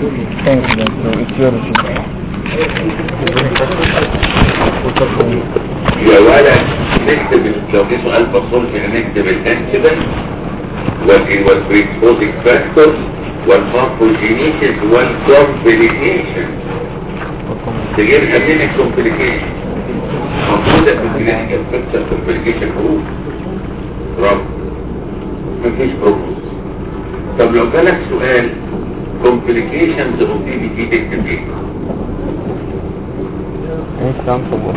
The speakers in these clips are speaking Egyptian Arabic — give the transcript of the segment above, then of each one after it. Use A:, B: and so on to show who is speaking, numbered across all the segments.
A: Thanks, doctor. It's your decision.
B: يا ولد نكتب لو في سؤال بصول في نكتب الانسيدنت والبريكسبوزيك فاكتورز والفارمكوجينيسيس والكومبليكيشن تجيبها من الكومبليكيشن موجودة في الكلينيكال بيكتشر كومبليكيشن جروب برافو مفيش بروبوز طب لو جالك سؤال complications of DVT تكتب ايه؟
A: Uncomfortable.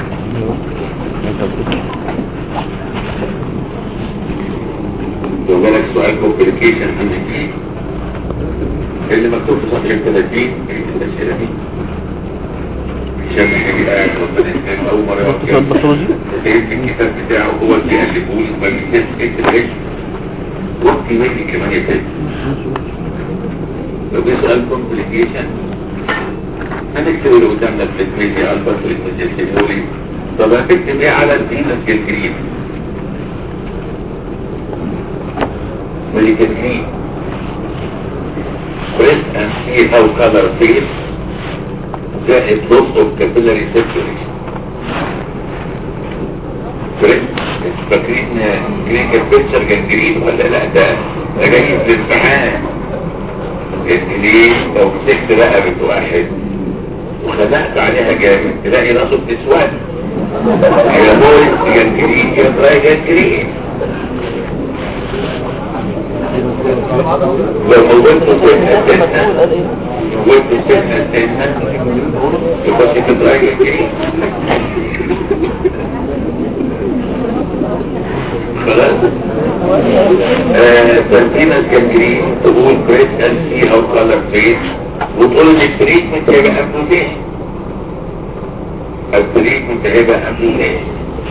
B: لو جالك سؤال complication من الدين اللي مكتوب في صفحة 30 اكتب الأسئلة دي عشان يجي قاعد ربنا يسلم أول مرة يقعد
A: سؤال باثولوجي؟
B: في الكتاب بتاعه هو اللي بيألفوه ما بيكتبش اكتب ايش وقت مني كمان يكتب لو جه سؤال complication هنكتب اللي قدامنا بلتميزيا ألفا بلتميزيا سيمولي طب هتكتب ايه على الفينس الجرين ملكتين press and see how color fades زائد loss of capillary circulation press فاكرين كلينيكال بيكتشر جنجرين ولا لا ده ده جاي في الامتحان ليه لو مسكت رقبة واحد وخدعت عليها جامد تلاقي راسه بتسود يا بوي جنجرين يا براي جنجرين لو موتوا سنة سنة موتوا سنة سنة يخش في براي جنجرين خلاص تنتينا الجنجرين تقول بريس ان سي او كولر فيس وتقول ان التريتمنت هيبقى امبوتيشن التريتمنت هيبقى امبوتيشن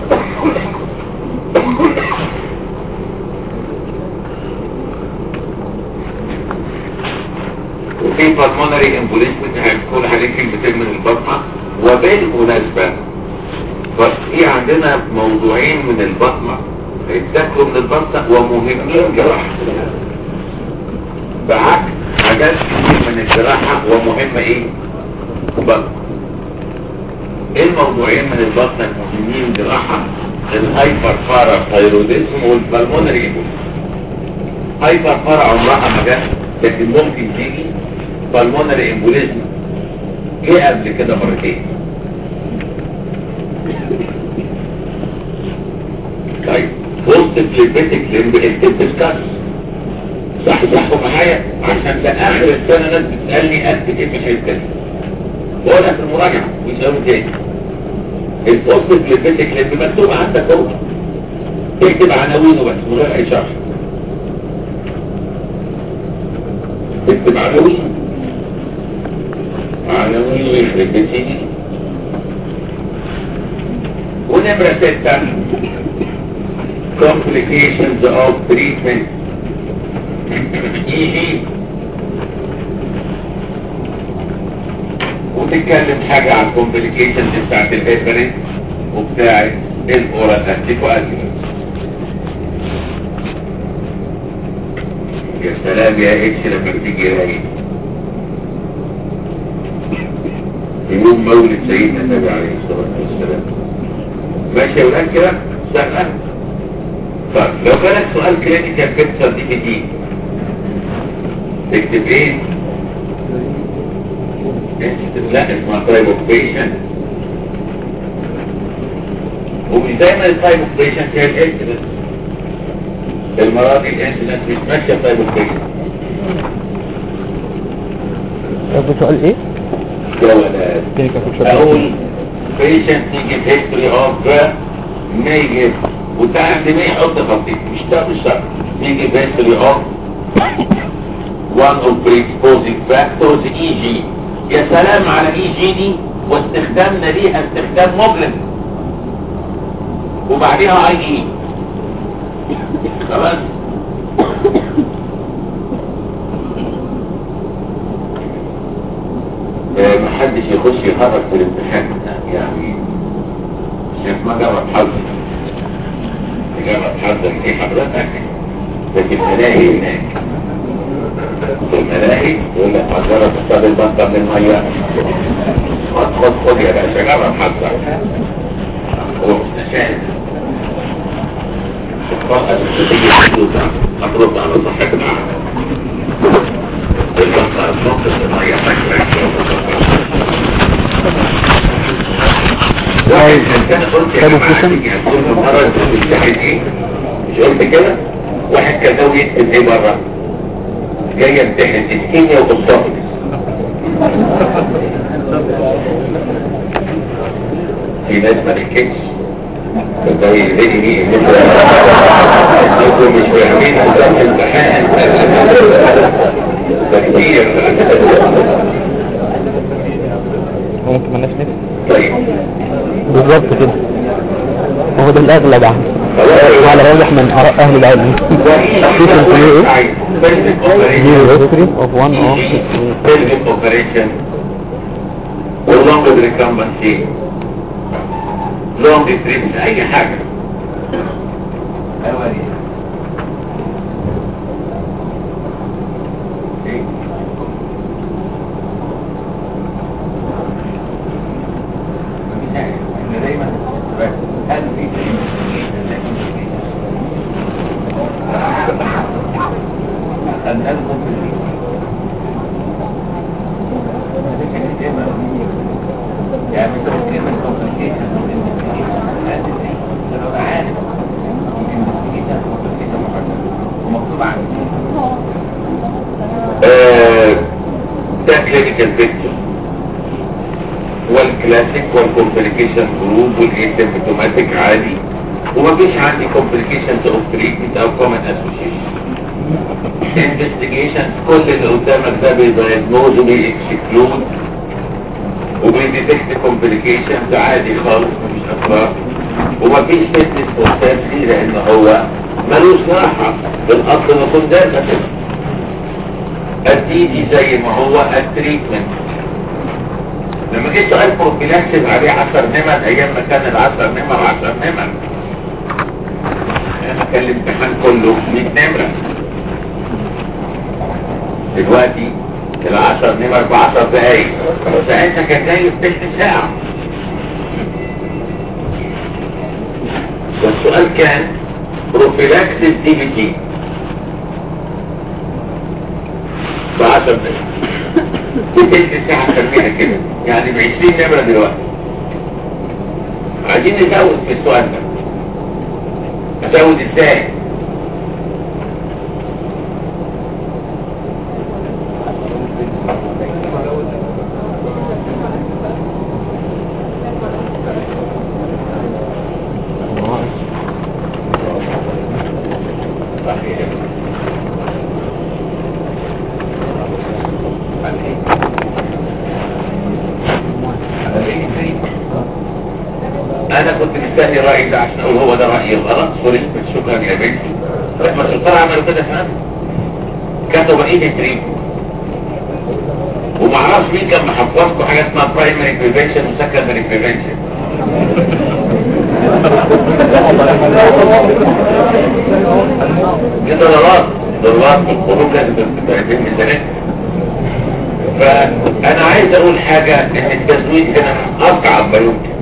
B: وفي بالمونري امبوليسمنت هنقول عليه كلمتين من البطنه وبالمناسبه في عندنا موضوعين من البطنه هيتذكروا من البطنه ومهمين جراحه بعكس حاجات كتير من الجراحه ومهمه ايه؟ بطن ايه الموضوعين من البطنه المهمين جراحه؟ الهايبر بارا ثايروديزم والبلمونري امبوليسم هايبر بارا عمرها ما جت لكن ممكن تيجي بالمونري امبوليزم جه قبل كده مرتين طيب وسط الفليبيتك لمب التبسكاس صح صحوا معايا عشان في اخر السنه ناس بتسالني اكتب ايه في الحته دي ولا في المراجعه ويسالوا تاني البوست فليبيتك لمب مكتوب عندك اهو تكتب عناوينه بس من غير اي شرح تكتب عناوين عناوين ويخرب بتيجي ونمرة ستة complications of treatment يجي وتتكلم حاجة عن complications بتاعت الهيبرين وبتاعت الاورال انتيكواديومنت يا سلام يا اتش لما بتيجي رايق يوم مولد سيدنا النبي عليه الصلاة والسلام ماشي يا ولاد كده سهلة طيب لو جالك سؤال كلينيكال بيكتشر دي في دي تكتب ايه؟ لا اسمها تايب اوف بيشنت ومش دايما التايب اوف بيشنت هي الانسيدنت المرة دي الانسيدنت مش ماشية تايب اوف بيشنت
A: طب سؤال ايه؟
B: يا ولاد
A: كلينيكال بيكتشر
B: اقول patient يجيب history of نيجيب وتحت ما يحط خطيط مش ده مش شرط يجيب history of one of predisposing factors EG يا سلام على EG دي واستخدامنا ليها استخدام مظلم وبعديها اي اي خلاص آه، محدش يخش يهرب في الامتحان يعني شايف ما جرب حظ جرب حظك ايه حضرتك لكن هلاقي هناك في الملاهي يقول لك مجرد تصطاد البطة من المية خد خد خد يا باشا جرب حظك هو مستشاهد فقط تيجي حدوثة أطلب على صحة العالم البطة نقطة المية فاكرة واحد كان قلت يا
A: كانوا
B: جماعة
A: خصم؟
B: تيجي كل مرة تمتحن ايه مش قلت كده واحد كان ناوي يكتب ايه بره جاي يمتحن اسكيميا واسوفجس في ناس ما لكتش فده يلاقي ليه انكم مش فاهمين نظام الامتحان ده كتير
A: ممكن مالناش نفس
B: طيب
A: بالظبط كده هو ده الاغلب يعني
B: خلاص
A: وعلى راجح من اراء اهل العلم خصوصا في ايه Zero history of one of
B: pelvic operation along with recumbency long trips اي حاجة آه، ده كلينيكال بيكتشر والكلاسيك والكومبليكيشن جروب والاسيمتوماتيك عادي ومفيش عندي كومبليكيشنز اوف تريتمنت او كومن اسوشيشن انفستيجيشن كل اللي قدامك ده بيدايجنوز وبيكسكلود وبيديتكت كومبليكيشنز عادي خالص مفيش اسرار ومفيش فتنس قدام فيه لان هو ملوش راحه بالاصل نكون ده كده الديدي زي ما هو التريتمنت لما جيت سؤال بروفيلاكسيس عليه 10 نمر ايام ما كان ال 10 نمر 10 نمر انا كان الامتحان كله 100 نمرة دلوقتي ال 10 نمر ب 10 دقايق وساعتها كان جاي في تلت ساعة والسؤال كان بروفيلاكسيس دي بي تي بعشر دقايق تلت ساعة خليها كده يعني ب 20 نمرة دلوقتي عايزين نزود في السؤال ده ازود ازاي انا كنت مستني رأيي ده عشان اقول هو ده رأيي الغلط سوري شكرا يا بنتي لما السلطان عملوا كده فهم كتبوا ايدي تريب ومعرفش مين كان محفظكم حاجة اسمها برايمري بريفنشن وسكندري بريفنشن دي ضرورات ضرورات الخروج لازم تبقى ميزانية فانا عايز اقول حاجة ان التزويد هنا من اصعب ما يمكن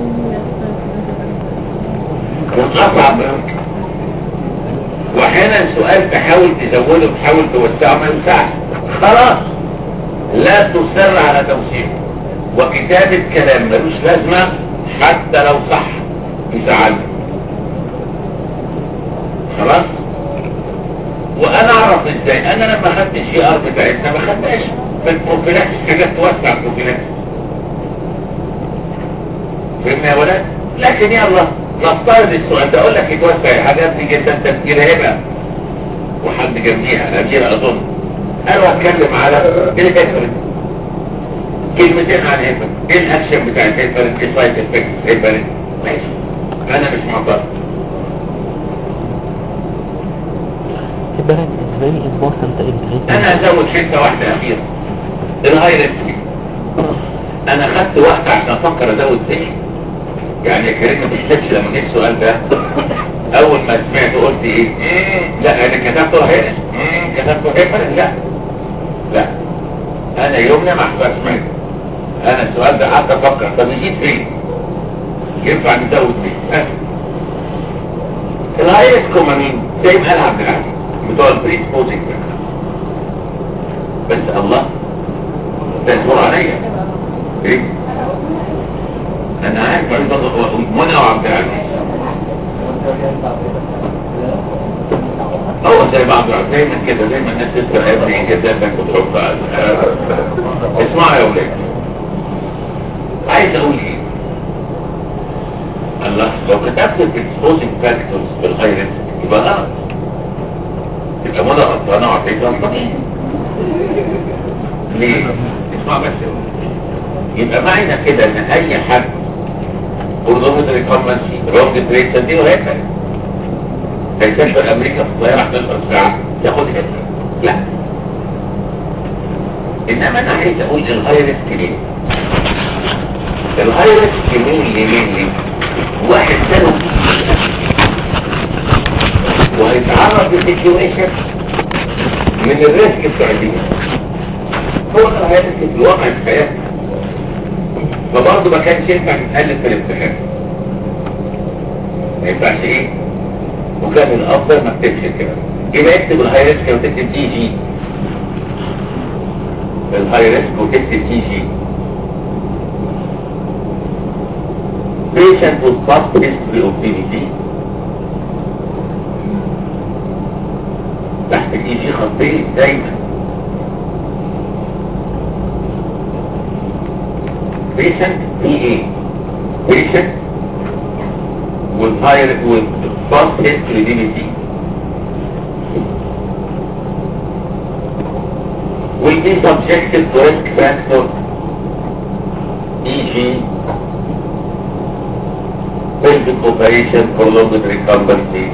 B: من اصعب ما يمكن واحيانا سؤال تحاول تزوده تحاول توسعه ما ينفعش خلاص لا تصر على توسيعه وكتابة كلام ملوش لازمة حتى لو صح يزعلني خلاص وانا اعرف ازاي انا لما خدت الشي ار بتاعتنا ما خدتهاش في البروفيلاكس حاجات توسع البروفيلاكس فهمنا يا ولاد لكن يلا نفترض السؤال ده اقول لك يتوسع عجبني جدا تفكير هبه وحد جنبيها الامير اظن انا هتكلم على الهيفرن كلمتين عن الهيفرن ايه الاكشن بتاع الهيفرن ايه سايد افكت الهيفرن ماشي انا مش معترض
A: كده ازاي امبورتنت
B: انا هزود حته واحده اخيره الهاي ريسك انا خدت وقت عشان افكر ازود تاني يعني يا كريم ما تحتاجش لما جه السؤال ده اول ما سمعت قلت ايه مم، لا انا كتبته هنا مم، كتبته هنا لا لا انا يومنا ما احبش معاك انا السؤال ده قعدت افكر طب يجيب فين ينفع نزود فين ها؟ الهايرس كوما مين زي ما قال عبد العزيز بتوع البريسبوزنج بس الله ده يصبر عليا ايه انا عارف منى وعبد العزيز هو زي بعض دايما كده دايما الناس تسرق يا ابني كذابك وتحط اسمعوا يا ولاد عايز اقول ايه الله لو كتبت الاكسبوزنج فاكتورز في الهاي يبقى غلط يبقى منى غلطانه وعطيت غلطانين ليه؟ اسمع بس يا ولاد يبقى معنى كده ان اي حد اوردومتري كومنسي رونج تريد دي وهيك هيسافر امريكا في الطياره 11 ساعه ياخد هجره لا انما انا عايز اقول الهاي ريسك ليه الهاي ريسك مين لمين ليه واحد سنه وهيتعرض لسيتويشن من الريسك بتاع الدنيا هو ده الهاي ريسك في الواقع في حياتنا فبرضه ما كانش ينفع نتقلب في الامتحان ما ينفعش ايه وكان الافضل ما تكتبش كده يبقى اكتب الهاي ريسك وتكتب تي جي الهاي ريسك وتكتب تي جي patient with past history of DVT تحت الاي جي خطين دايما patient PA patient with higher with past history DVT will be subjected to risk factor e.g. pelvic operation prolonged recumbency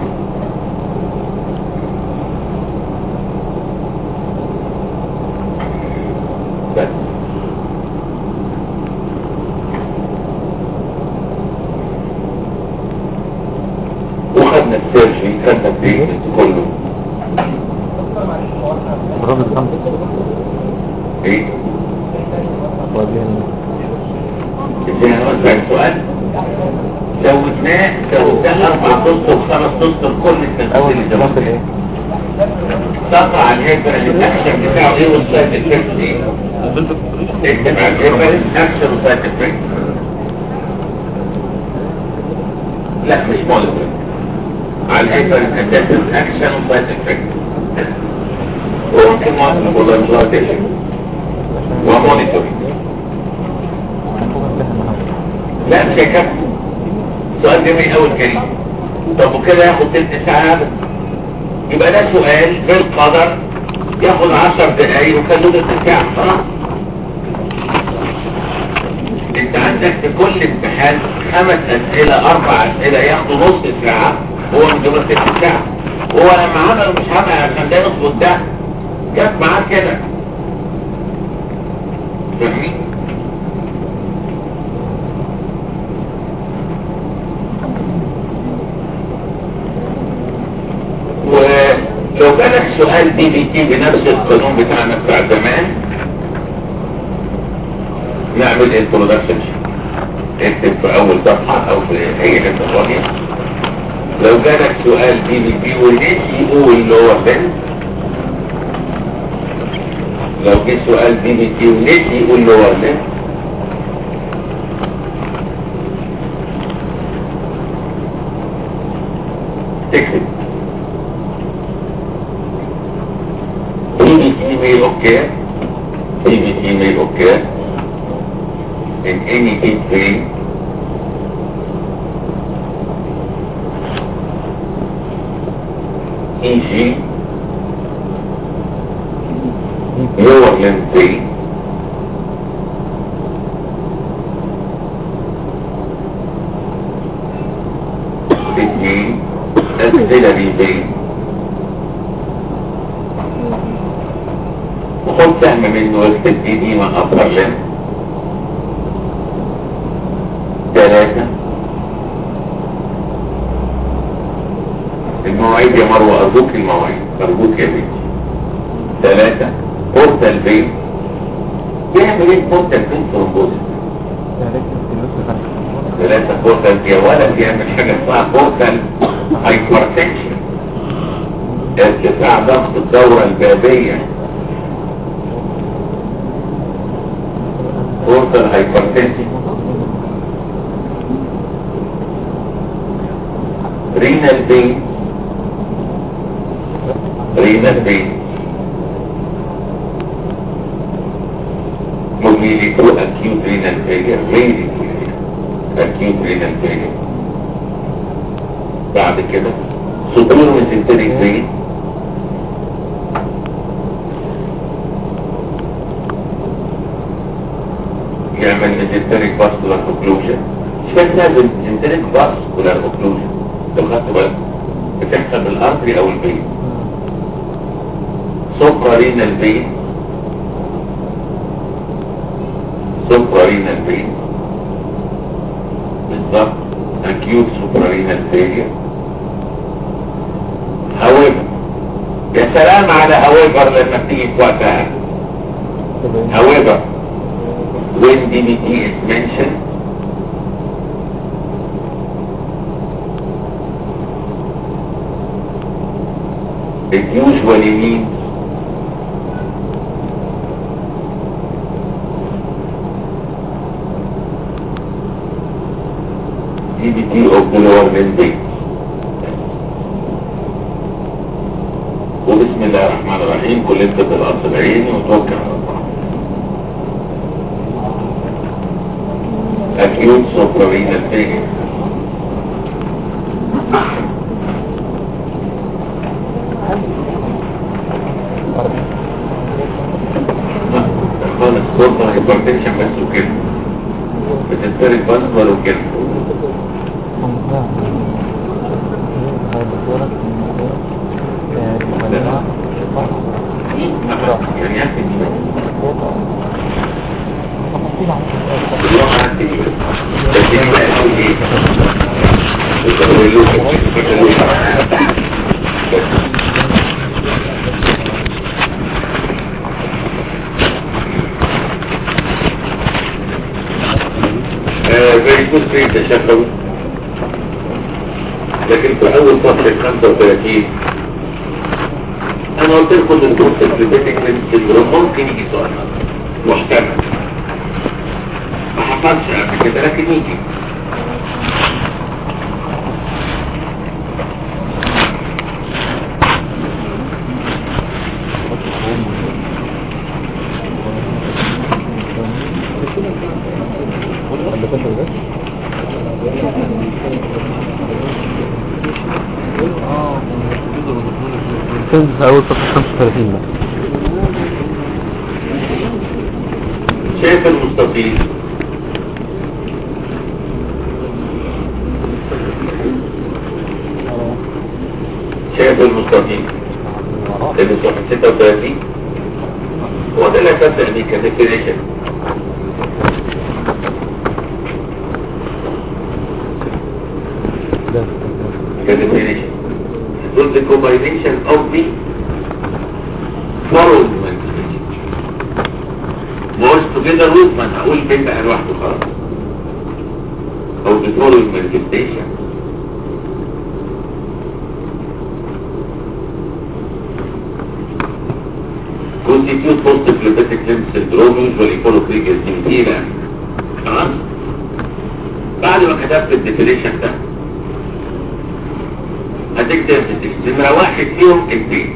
B: بس وخدنا السيرجري خدنا التريتمنت كله
A: الراجل خمسة
B: ايه
A: وبعدين
B: ازاي هنوزع السؤال زودناه زودناه اربع اسطر خمس اسطر كل التنفيذ اللي
A: أول
B: زودناه
A: إيه؟
B: تقع على الهيبر الاكشن بتاعه ايه والسايد افكت ايه اكتب على الهيبر اكشن وسايد افكت لا مش مولكول على الهيبر اساسا اكشن وسايد افكت وممكن مولكول ولا امبلانتيشن ومونيتورنج لا مش هيكفي سؤال جميل قوي كريم طب وكده ياخد تلت ساعة أبدا. يبقى ده سؤال بالقدر ياخد عشر دقايق وكان له تلت ساعة خلاص انت عندك في كل امتحان خمس اسئلة اربع اسئلة ياخدوا نص ساعة هو من دول تلت ساعة هو لما عمله مش عمل عشان ده نص ده جت معاه كده فاهمين؟ ولو جالك سؤال دي بي تي بنفس القانون بتاعنا بتاع زمان نعمل انترودكشن اكتب في اول صفحة او في اي حته فاضية لو جالك سؤال دي بي تي ونسي يقول اللي هو فين لو جه سؤال دي بي تي ونسي يقول اللي هو فين تكتب any email occur, any email occur, in any history, e.g. lower limb pain, between axillary vein, وخد سهم منه واكتب دي دي ما أفضل لنا ثلاثة المواعيد يا مروة أرجوك المواعيد أرجوك يا بنتي ثلاثة بورتال فين بيعمل ايه بورتال فين ثرومبوزس ثلاثة بورتال يا ولا بيعمل حاجة اسمها بورتال هايبرتنشن ارتفاع ضغط الدورة البابية بورتال هايبرتنشن رينال بين رينال بين مميلي تو acute renal failure really acute renal failure بعد كده صدور ميزنتريك فين يعمل ميزنتريك vascular occlusion مش كان لازم ميزنتريك vascular occlusion لو خدت بالك بتحصل بالارتري او البين سكرين البين سكرين البين بالضبط acute suprarenal failure however يا سلام على however لما بتيجي في وقتها however when DBT is mentioned it usually means DBT of the lower membrane وبسم الله الرحمن الرحيم كل انت بالقص العيني وتوكل على الله acute suprarenal failure خالص صوتها هيبرتنشن بس وكده بتتفرق بس ولو كده يعني يحكي very good trade تشغل لكن في اول صفحة 35 انا قلت لكم ان الجزء الكليبيتك سيندروم ممكن يجي سؤال محتمل ما حصلش قبل كده لكن يجي
A: كنت في أول صفحة 35 بقى
B: شايف المستطيل شايف المستطيل اللي صفحة 36 هو ده الاساس يعني كديفينيشن
A: ده
B: كديفينيشن دول the combination of the following manifestation ما قلت together with ما أنا هقول فين بقى لوحده خلاص او the following manifestation constitute post-climatic limb syndrome usually follow triggers إلى خلاص بعد ما كتبت الديفينيشن ده هتكتب نمرة واحد فيهم الدين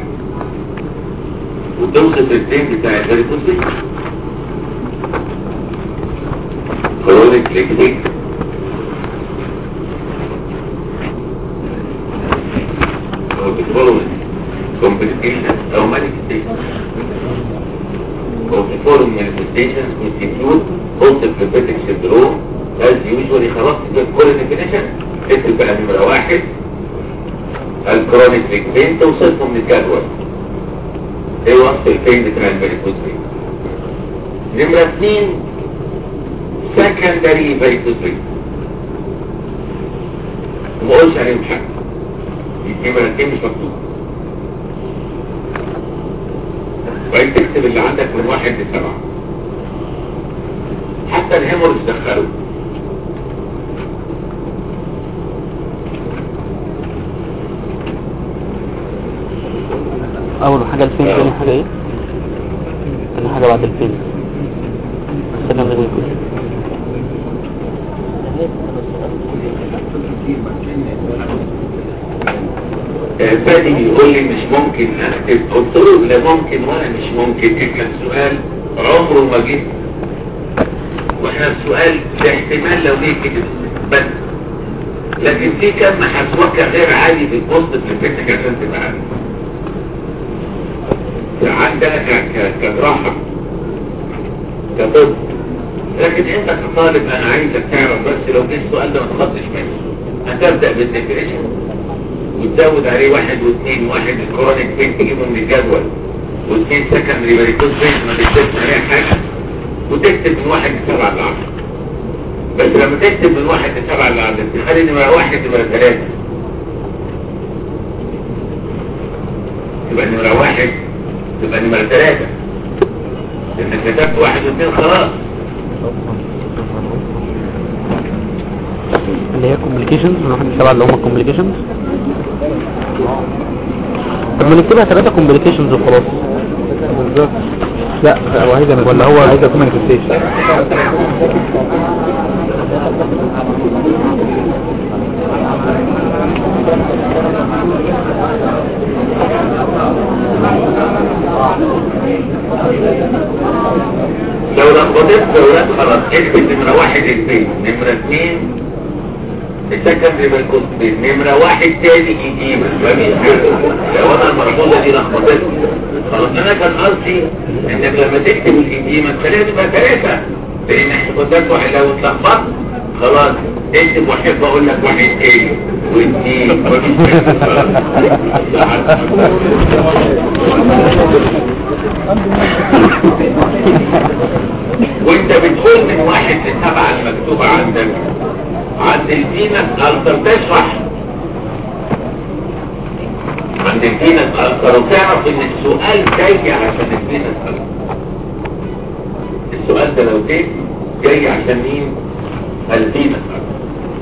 B: وتوصف الدين بتاع الفيريكوسي كرونيك ليكتيك او بتفولوين complications او manifestations of the following manifestations constitute post-climatic syndrome as usually خلاص كل definition اكتب بقى نمرة واحد الكرونيك ليك بين توصفه من الجدول ايه وصف البين بتاع الفاريكوز بين نمرة اثنين سكندري فاريكوز بين وما قولش عليهم حاجة نمرة اثنين مش مكتوب وبعدين تكتب اللي عندك من واحد لسبعة حتى الهيموريج دخلوا
C: اول حاجة الفين تاني حاجة ايه تاني حاجة بعد الفين سلام غير كده
B: فادي بيقول لي مش ممكن اكتب قلت له لا ممكن ولا مش ممكن احنا السؤال عمره ما جه واحنا السؤال ده احتمال لو جه كده بس لكن في كم حسوكة غير عادي في البوست في الفتك عشان تبقى عارف عندنا ك- ك- كجراحة كطب لكن انت كطالب انا عايزك تعرف بس لو جه السؤال ده ما تخطش منه هتبدأ بالديفينيشن وتزود عليه واحد واثنين واحد الكورونيك بين تجيبه من الجدول واثنين سكندري باريكوز بين ما تكتبش عليها حاجة وتكتب من واحد لسبعة لعشرة بس لما تكتب من واحد لسبعة لعشرة تخلي نمرة واحد نمرة ثلاثة تبقى نمرة واحد تبقى نمرة ثلاثة لأنك كتبت واحد واثنين خلاص
C: اللي هي كومبليكيشنز من واحد لسبعة اللي هم كومبليكيشنز طب ما نكتبها ثلاثة كومبليكيشنز وخلاص
A: بالظبط لا هو عايز انا ولا هو عايز اكون مانيفستيشن
B: لو لخبطت دورات خلاص اكتب نمرة واحد البيت نمرة اثنين السكندري بالكوست بيت نمرة واحد تاني يجيب مفيش حاجة لو انا المرحولة دي لخبطتني خلاص انا كان قصدي انك لما تكتب الانجيمة الثلاثة تبقى ثلاثة لان احنا قدامك واحد لو اتلخبطت خلاص اكتب واحب اقول لك واحد تاني واثنين مفيش وانت بتقول من واحد لسبعة المكتوبة عندك عند الفينس ألتر تشرح عند الفينس ألتر وتعرف ان السؤال جاي عشان الفينس ألتر السؤال ده لو جه جاي عشان مين الفينس ألتر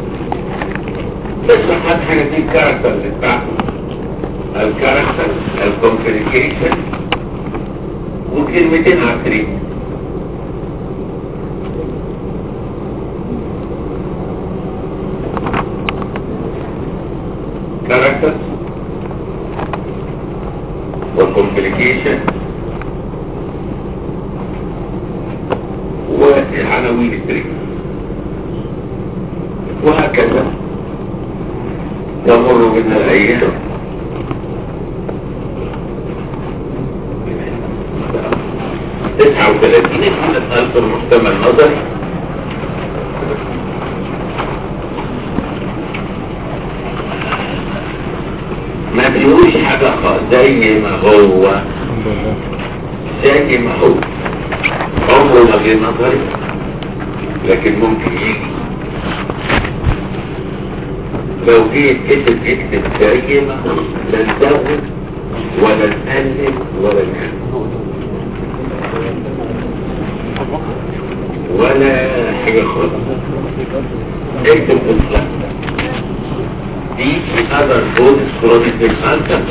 B: تشرح اهم حاجة دي الكاركتر بتاعته الكاركتر الكومبليكيشن وكلمتين على التريد characters والcomplication والعناوين التريد وهكذا تمر بنا الأيام تسعة وثلاثين من ألف المحتمل نظري ما فيهوش حاجة خالص زي ما هو زي ما هو عمره ما جه نظري لكن ممكن يجي لو جيت كتب اكتب زي ما هو لا نزود ولا نقلل ولا نعمل ولا حاجة خالص اكتب اطلاق دي other bonus chronic cancer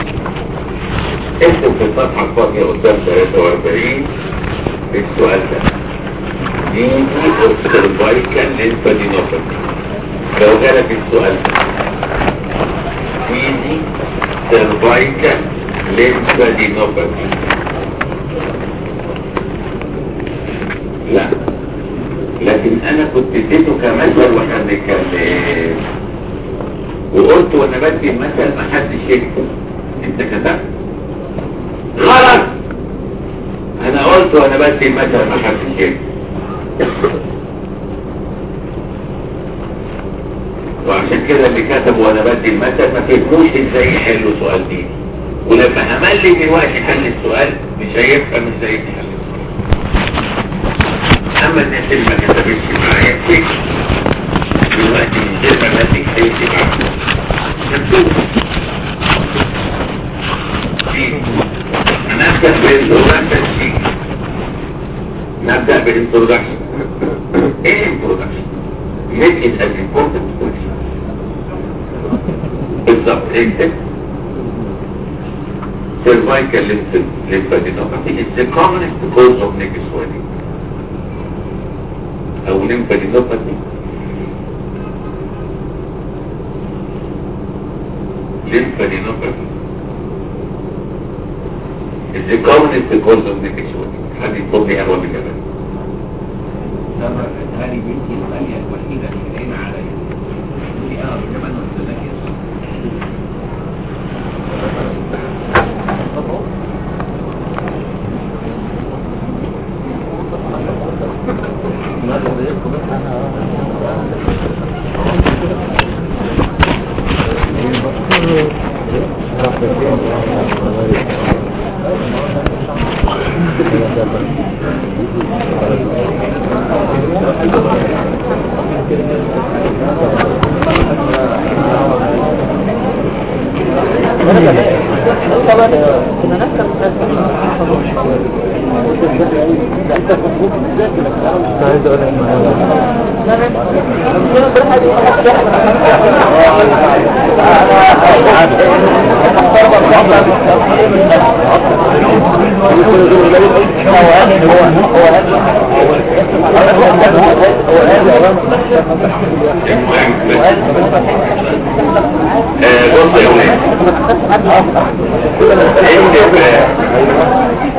B: اكتب في الصفحة الفاضية قدام 43 السؤال ده دي دي observical lymphadenopathy لو جالك السؤال ده دي دي cervical lymphadenopathy لا لكن انا كنت اديته كمثل واحنا بنتكلم وقلت وانا بدي المثل ما حدش يكتب انت كتبت غلط انا قلت وانا بدي المثل ما حدش يكتب وعشان كده اللي كتب وانا بدي المثل ما فهموش ازاي يحلوا سؤال دي ولما هملي دلوقتي حل السؤال مش هيفهم ازاي يحل اما الناس اللي ما كتبتش معايا كتير دلوقتي من غير ما بدي هيكتب عنه مكتوب في انا نبدأ بالانترودكشن نبدأ بالانترودكشن ايه الانترودكشن؟ make it as important question بالظبط اكتب cervical lymphadenopathy is the commonest cause of neck swelling او lymphadenopathy lymphadenopathy is the commonest cause of neck swelling حد يطلب لي اروى من كده
D: هذه بنتي الغالية الوحيدة اللي قايمة عليا دي اه كمان مستذكر
A: عايز اقول لك
B: المهم آه، بص يا ولاد اكتب آه،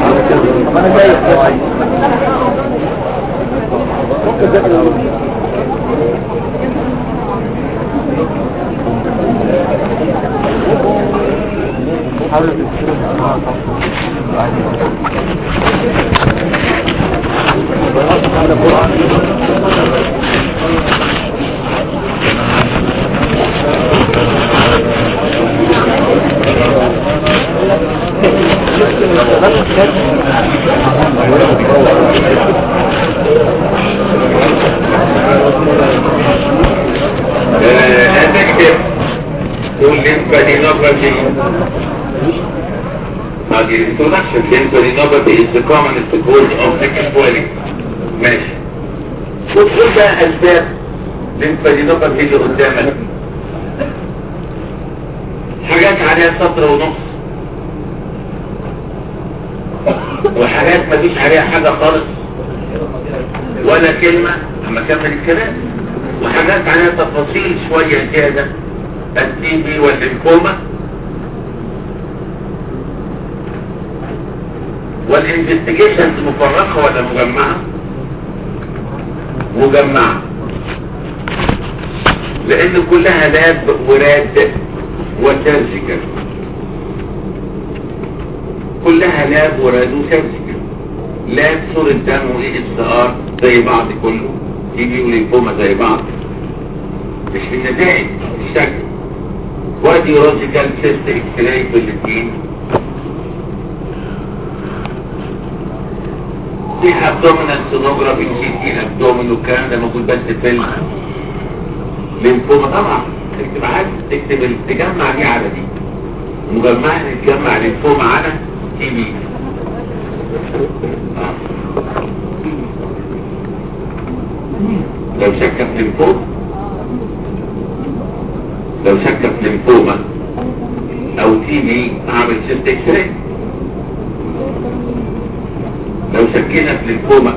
B: آه، هتكتب تقول lymphadenopathy هذه الانترودكشن lymphadenopathy is the commonest cause of neck swelling ماشي وتقول بقى اسباب lymphadenopathy اللي قدامك حاجات عليها سطر ونص وحاجات ما فيش عليها حاجة خالص ولا كلمة اما اكمل الكلام وحاجات عليها تفاصيل شوية زيادة التي بي والليمفوما والانفستيجيشنز مفرقة ولا مجمعة مجمعة لان كلها لاب وراد وسيرجيكال كلها لاب وراد وسيرجيكال لاب صورة دم واي اس ار زي بعض كله تي بي وليمفوما زي بعض مش في النتائج في الشكل وراديولوجيكال سيست اكس راي في الاثنين في ابدومينال سونوجرافي سي تي ابدومين والكلام ده موجود بس في الليمفوما طبعا تكتب عادي تكتب ال- تجمع دي على دي مجمعة تجمع ليمفوما على تي بي لو شك في ليمفوما لو شك في ليمفوما او تي بي اعمل سيست اكس راي لو شكينا في ليمفوما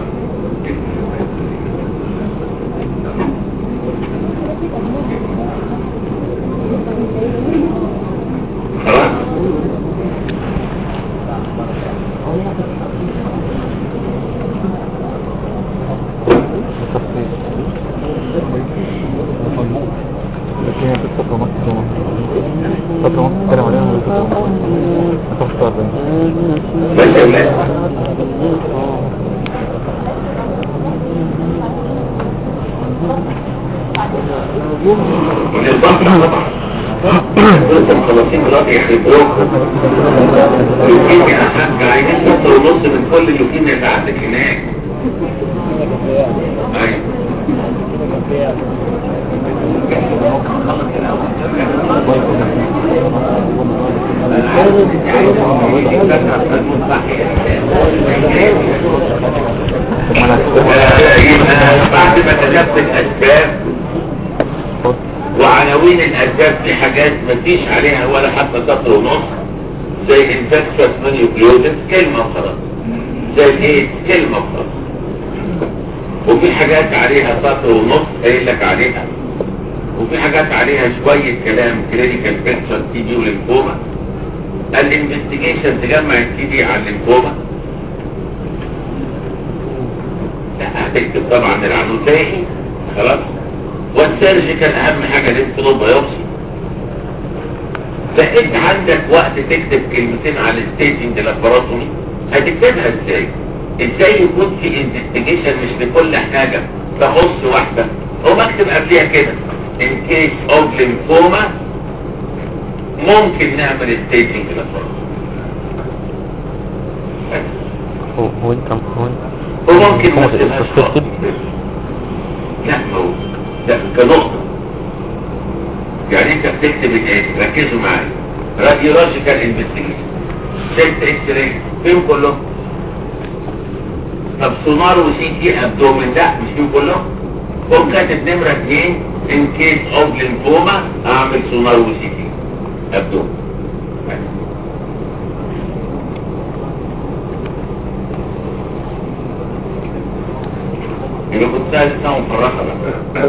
B: خلاص
A: لكن هي قصة في مصر في مصر قصة مصر اتكلم عليها من قصة مصر هتخسر بين
B: بس يا ولاد من البطن طبعا لسه مخلصين دلوقتي يحرقوكم لوكيميا يا حاج عايزين سطر ونص من كل اللوكيميا اللي عندك هناك ايوه انا عايز
A: طب ما انا
B: آه، يبقى بعد ما كتبت الاسباب وعناوين الاسباب في حاجات مفيش عليها ولا حتى سطر ونص زي انفكشن مانيوكلوزس كلمة وخلاص زي الايدز كلمة وخلاص وفي حاجات عليها سطر ونص قايل لك عليها وفي حاجات عليها شوية كلام كلينيكال بيكتشر تي دي وليمفوما الانفستيجيشن تجمع التي دي على الليمفوما لا هتكتب طبعا العنون تاني خلاص والسيرجيكال اهم حاجة لسه بايوبسي فانت عندك وقت تكتب كلمتين على الستيجنج لاباراتومي هتكتبها ازاي ازاي يكون في انفستيجيشن مش لكل حاجة تخص واحدة هو اكتب قبلها كده in case of lymphoma ممكن نعمل staging لاباراتومي
C: هو هو انت هو انت
B: وممكن ما
C: هو
B: تبقاش
C: suspected؟
B: لا هو ده كنقطة يعني انت بتكتب الايه ركزوا معايا راديولوجيكال انفستيجيشن شيست اكس راي فيهم كلهم طب سونار وسي تي ابدومن لا مش فيهم كلهم قوم كاتب نمرة اتنين ان كيس اوف ليمفوما اعمل سونار وسي تي ابدومن يبقى كنت سهل سنة مفرحة بقى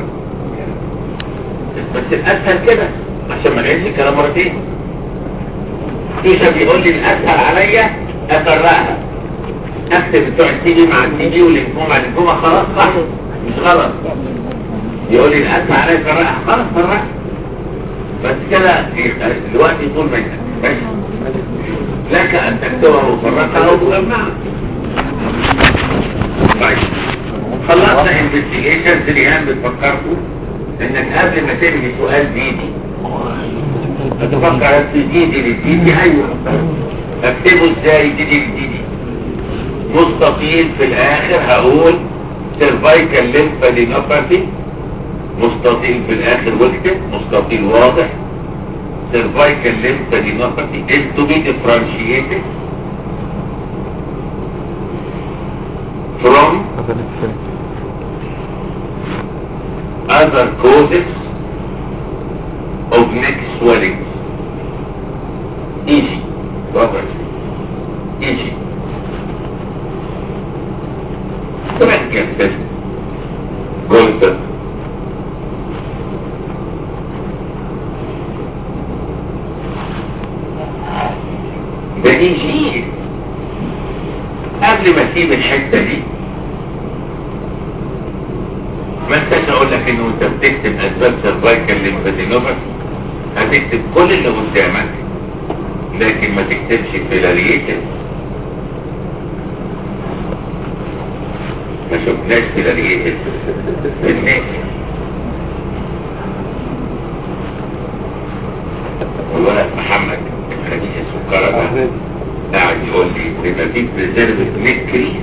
B: بس الاسهل كده عشان ما نعيدش الكلام مرتين يوسف بيقول لي الاسهل عليا افرقها اكتب بتوع التي بي مع التي بي والليمفوما الليمفوما خلاص صح مش غلط يقول لي الاسهل عليا افرقها خلاص فرقها بس كده الوقت يطول منك ماشي لك ان تكتبها وتفرقها وتجمعها طيب خلصنا انفستيجيشن ريهان بتفكركم انك قبل ما ترمي سؤال ديدي هتفكر في ديدي للديدي ايوه اكتبه ازاي ديدي للديدي مستطيل في الاخر هقول سيرفايكال ليمفادينوباثي مستطيل في الاخر واكتب مستطيل واضح سيرفايكال ليمفادينوباثي is to be differentiated from
A: هذا الاسم
B: other causes of neck swelling. Easy. Robert. Easy. كمان كده جولد ده ايجي قبل ما اسيب الحته دي ما انتش اقول لك انه انت بتكتب اسباب سيرفايكال ليمفادينوباثي هتكتب كل اللي قدامك لكن ما تكتبش فيلاريتد ما شفناش فيلاريتد في الناس والولد محمد خديج السكرة ده قاعد يقول لي بيبقى فيك بريزيرف نكري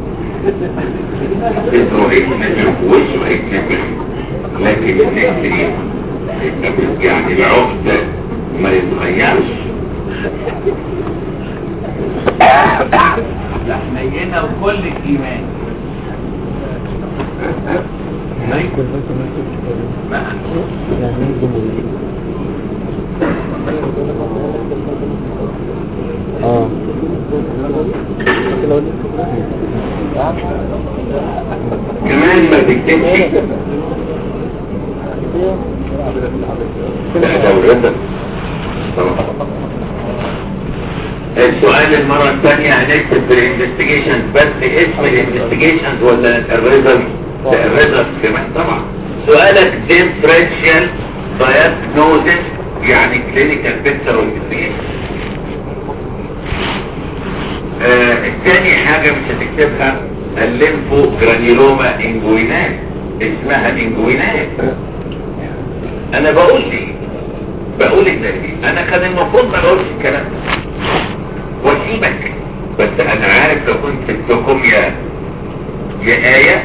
B: اسمه هيكنبر وشه هيكنبر لكن النكري يعني العقد ما يتغيرش
D: لا حنينة وكل الإيمان
C: اه
B: كمان ما تكتبش لا دورتك السؤال المرة الثانية هنكتب في الانفستيجيشن بس اسم الانفستيجيشن ولا الريزلت لا الريزلت كمان طبعا سؤالك differential diagnosis يعني clinical picture investigation آه الثاني حاجة مش هتكتبها الليمفو جرانيولوما انجوينات اسمها انجوينات انا بقول لي بقول ان دي انا كان المفروض ما اقولش الكلام ده واسيبك بس انا عارف لو كنت سبتكم يا يا آية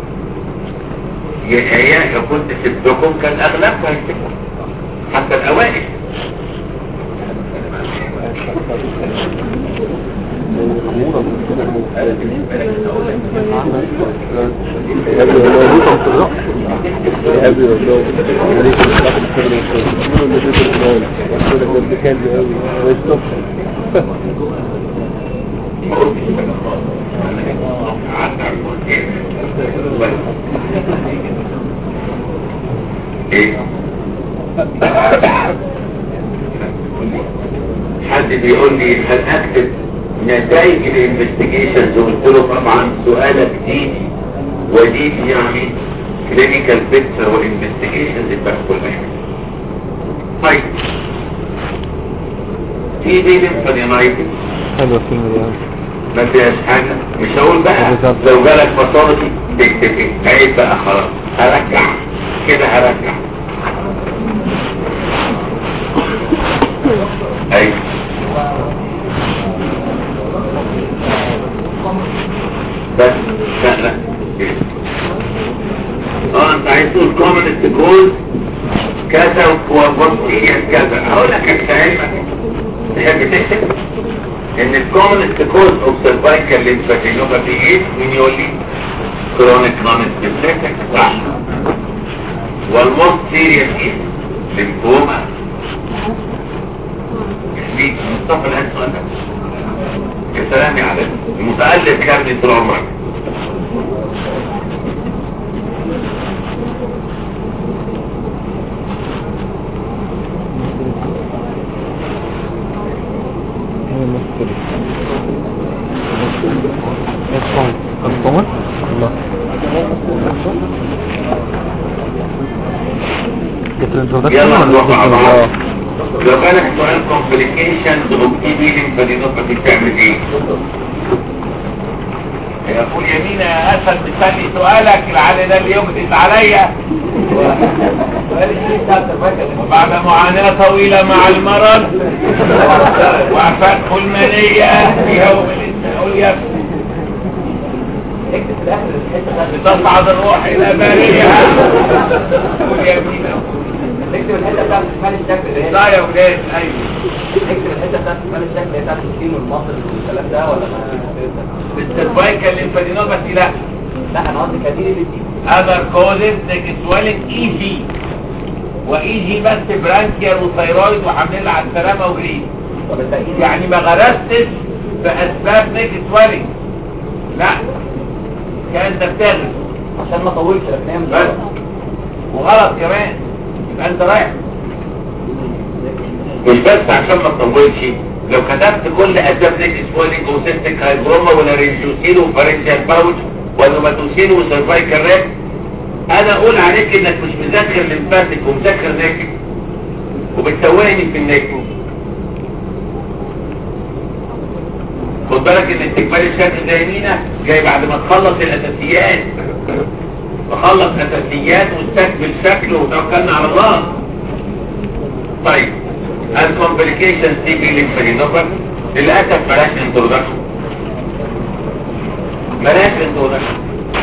B: يا آية لو كنت سبتكم كان اغلبكم هيسيبكم حتى الاوائل ايه حد بيقول لي هل اكتب نتائج الانفستيجيشنز قلت له طبعا سؤالك دي ودي يعني كلينيكال بيكتشر والانفستيجيشنز يبقى كل حاجه طيب في دي ليمفادينايتس
A: حلوة الكلمة دي أوي.
B: ما فيهاش حاجة مش هقول بقى
A: بالظبط.
B: لو جالك باثولوجي تكتب ايه عيب بقى خلاص هرجع كده هرجع ايوه بس لا لا اه انت عايز تقول كومنت كوز كذا وبطيئة كذا هقول لك افهمك تحب تكتب ان الكومنست كوز اوف سيرفايكال ليمفادينوباثي ايه مين يقول لي كرونيك نون سبيسيفيك صح والموست سيريس ايه ليمفوما مين مصطفى الان سؤال ده يا سلام يا علي المتألف كارني طول عمرك
A: هي المشكلة الصومة الله جبت الانترودكشن
B: يلا
A: ولا
B: نروح مع
A: جبت
B: بعض
A: ال-
B: لو بالك سؤال complications of TB lymphadenopathy بتعمل ايه؟ يقول يمين يا اسد مستني سؤالك العالي ده اللي يقدس عليا وبعد معاناة طويلة مع المرض وفتح المنية في يوم الاثنين يا لتصعد الروح الى بارئها قول يمين
D: نكتب الحته بتاعت شمال الشكل اللي هي
B: لا يا ولاد ايوه
D: نكتب الحته بتاعت شمال الشكل اللي هي بتاعت السين والمصر والكلام ده ولا ما
B: السيرفايكال ليمفادينوباثي لا
D: لا انا قصدي كدير اللي دي
B: other causes like swelling easy وايجي بس برانكيال وثيرويد وحاملين على السلامة وجريد
D: طب التأكيد
B: يعني ما غرستش باسباب نيك سويلنج لا كان ده بتغرس
D: عشان ما اطولش لكن هي مش
B: بس وغلط كمان يبقى انت رايح مش بس عشان ما تطولش لو كتبت كل اسباب نيك سويلنج وسيستيك هايبروما ولارنجوسيل وفارنجيال باوتش ونوماتوسيل وسيرفايكال ريك انا اقول عليك انك مش مذاكر لمفاتك ومذاكر نيك وبتسوقني في النيك خد بالك ان استكمال الشكل ده يمينة جاي بعد ما تخلص الاساسيات تخلص اساسيات واستكمل شكله وتوكلنا على الله طيب الكومبليكيشنز تيجي للفرينوبر للاسف بلاش انترودكشن بلاش انترودكشن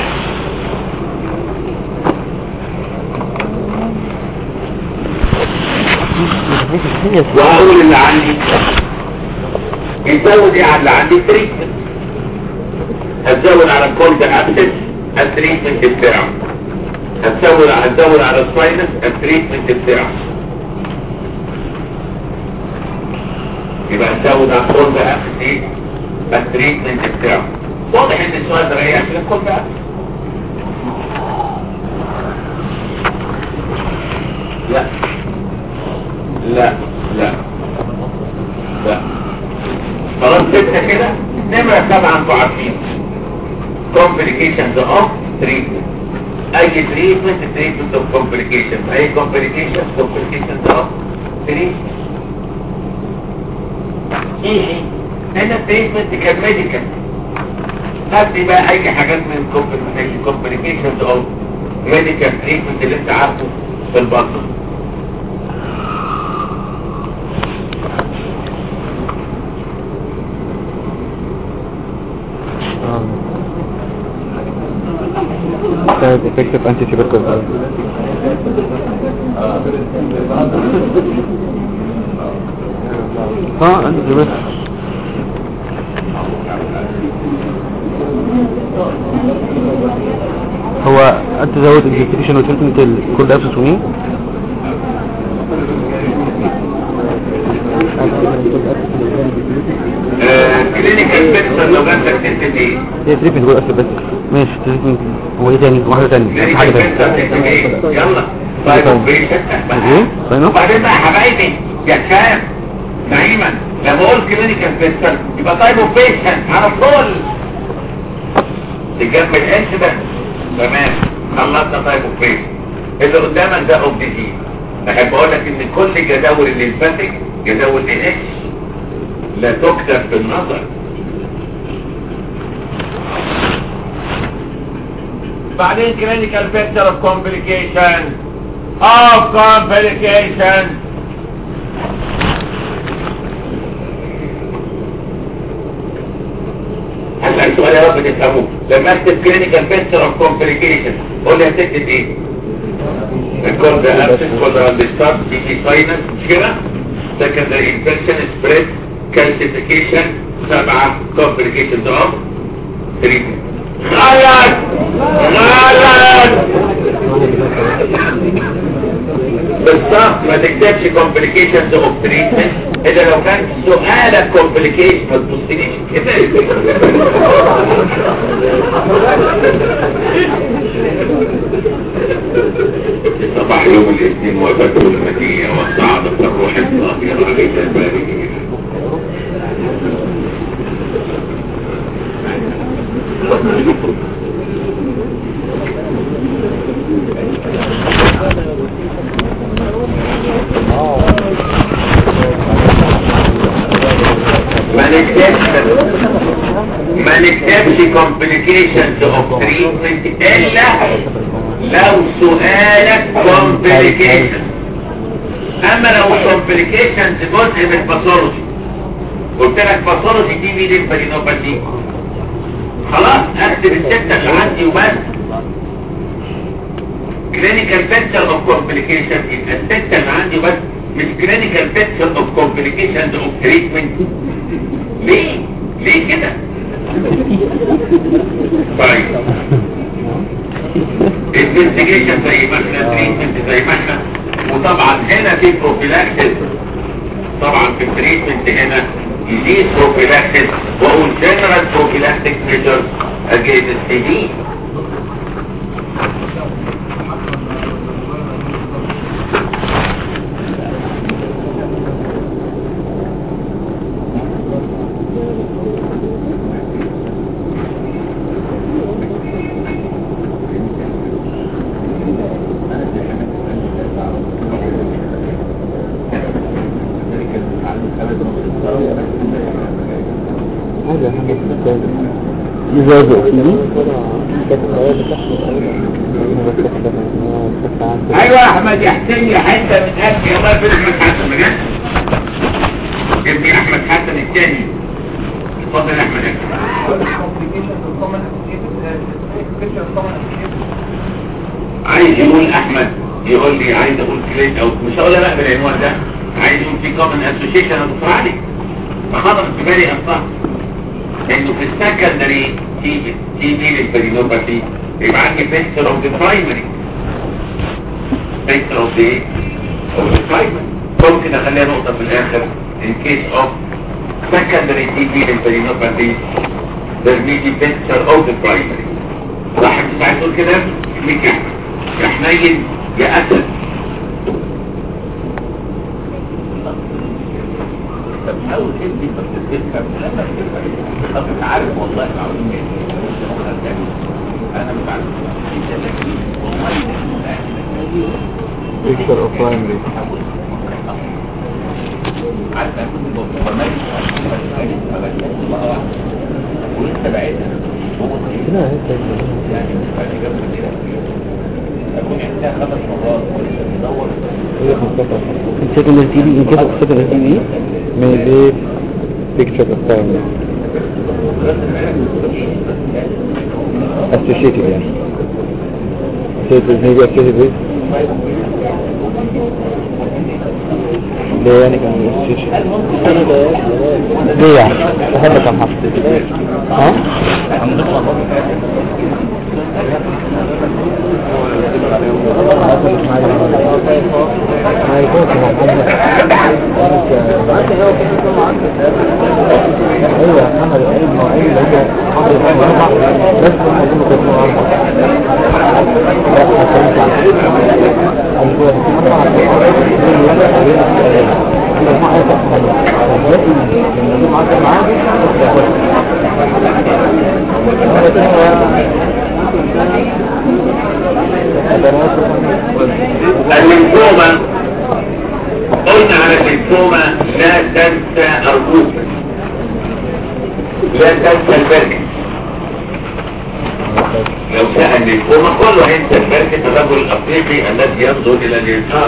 B: وهقول اللي عندي يزود ايه على اللي عندي تريتمنت هتزود على الكولد ابسس التريتمنت بتاعه هتزود هتزود على الساينس التريتمنت بتاعه يبقى هتزود على الكولد ابسس ايه التريتمنت بتاعه واضح ان السؤال ده ريح للكولد ابسس لا لا لا لا خلاص سبنا كده نمرة سبعة انتوا عارفين complications of treatment اي treatment treatment of complications اي complications complications of treatment ايه هنا treatment كان medical هات لي بقى اي حاجات من compli- complications of medical treatment اللي انت عارفه في البطن
A: side effective anti-tuberculosis اه anti-tuberculosis
C: هو انت زود اكزيكيوشن وتريتمنت الكورد ابسس ومين
B: كلينيكال بيكتشر لو جاتلك تكتب ايه
C: هي تريتمنت كورد ابسس بس ماشي تريتمنت هو ايه تاني واحده تانية
B: كلينيكال
C: حاجه
B: بيكتشر
C: تانية
B: تكتب ايه يلا طيب اوبريشن
C: ايه طيب
B: وبعدين بقى يا حبايبي يا كام نعيما لما اقول كلينيكال بيكتشر يبقى طيب اوبريشن على طول تجمع الانش ده تمام خلصنا طيب اوبريشن اللي قدامك ده اوف ديزيز احب اقول لك ان كل جداول الليمفاتيك جداول ال اتش لا تكتب في النظر بعدين clinical picture of complication of complication هسأل سؤال يا رب تفهموه لما اكتب clinical picture of complication قول لي هتكتب ايه؟ الكورد ابسس كورد ديستارت دي دي ساينس مش كده؟ secondary infection spread calcification سبعة complications of treatment غلط غلط بالظبط ما تكتبش complications of treatment اذا لو كان سؤالك complication ما تبصليش كده صباح يوم الاثنين وبدو المدينة والسعادة الروح الطاهرة عليك البارئين ما نكتبش ما نكتبش complications of treatment الا لو سؤالك complications اما لو complications جزء من باثولوجي قلت لك باثولوجي دي مين الفرينوباثي خلاص اكتب الستة اللي عندي وبس clinical picture of complications يبقى الستة اللي عندي وبس مش clinical picture of complications of treatment ليه؟ ليه كده؟ طيب investigation زي ما احنا treatment زي ما احنا وطبعا هنا في prophylaxis طبعا في التريتمنت هنا يزيد prophylaxis واقول general prophylactic measures against TB
C: يزازق فيه
B: ايوه يا احمد يا حسين يا حته من قلبي الله يبارك احمد حسن بجد ابني احمد حسن الثاني اتفضل يا احمد عايز يقول احمد يقول لي عايز اقول كليت او مش هقولها بقى بالعنوان ده عايز يقول في كومن اسوشيشن يا دكتور علي فخطر في بالي اصلا انه في السكندري تي تي بي للبرينوباثي يبقى عندي بيكتشر اوف ذا برايمري بيكتشر اوف ذا اوف ذا برايمري ممكن اخليها نقطه في الاخر in case of secondary TB للبرينوباثي there may be picture of the primary صح مش عايز تقول كده ليك يا احمد يا حنين يا اسد طب حاول تدي بس تفهم لما تفهم طب انت عارف والله العظيم انا مش عارف والله
A: picture of primary
B: عارف اكون برنامج ولسه بعيدها يعني مش فاكر جنب كده اكون عندها خمس مرات ولسه بندور
C: السكندري تي بي ان كده السكندري تي بي
A: maybe picture of primary associated يعني so it is maybe associated with
C: ليه يعني كان ليه يعني تحب كم حرف ها
A: ما يكون في محمد ايوه محمد اي المواعيد اللي هي حاضر يكون اربع بس هم يكونوا كانوا اربع لا ما كانش ايوه في اربع المجموعة هي تحمل الباقي لما يجي معاك معاه
B: الليمفوما قلنا على الليمفوما لا تنسى أرجوك لا تنسى البركة لو سأل الليمفوما كله هينسى البركة الرجل الأفريقي الذي ينظر إلى اليسار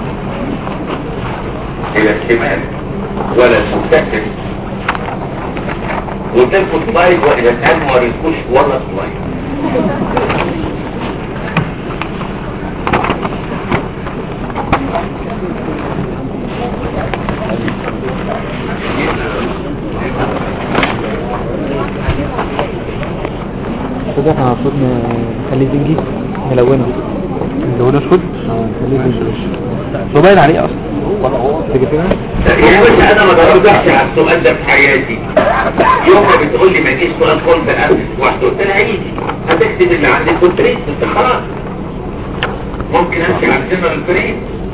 B: إلى الشمال ولا تستكبر وتلفت سلايد وإذا كان ما وريتكوش ولا سلايد
A: كده احنا المفروض نخليه زنجي نلونه
C: اللون اسود
A: اه نخليه زنجي
C: هو باين عليه اصلا
A: تيجي فيها
B: يا باشا انا ما جربتش على السؤال ده في حياتي يوم ما بتقول لي ما يجيش سؤال كل بقى واحده قلت لها هيجي هتكتب اللي عندك كونتريت بس خلاص ممكن امشي على الجنرال بريد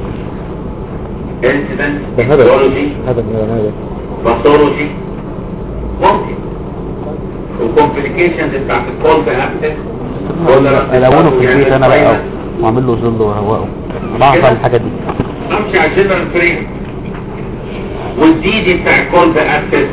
B: انسيدنت
A: ده هبل
B: باثولوجي
A: هبل يا هبل
B: باثولوجي ممكن وكومبليكيشنز بتاعت الكول بأبسس
C: الونه في البيت انا بقى واعمل له ظل واروقه بعرف على الحاجات دي
B: امشي على الجنرال فريم والدي دي بتاع الكول بأبسس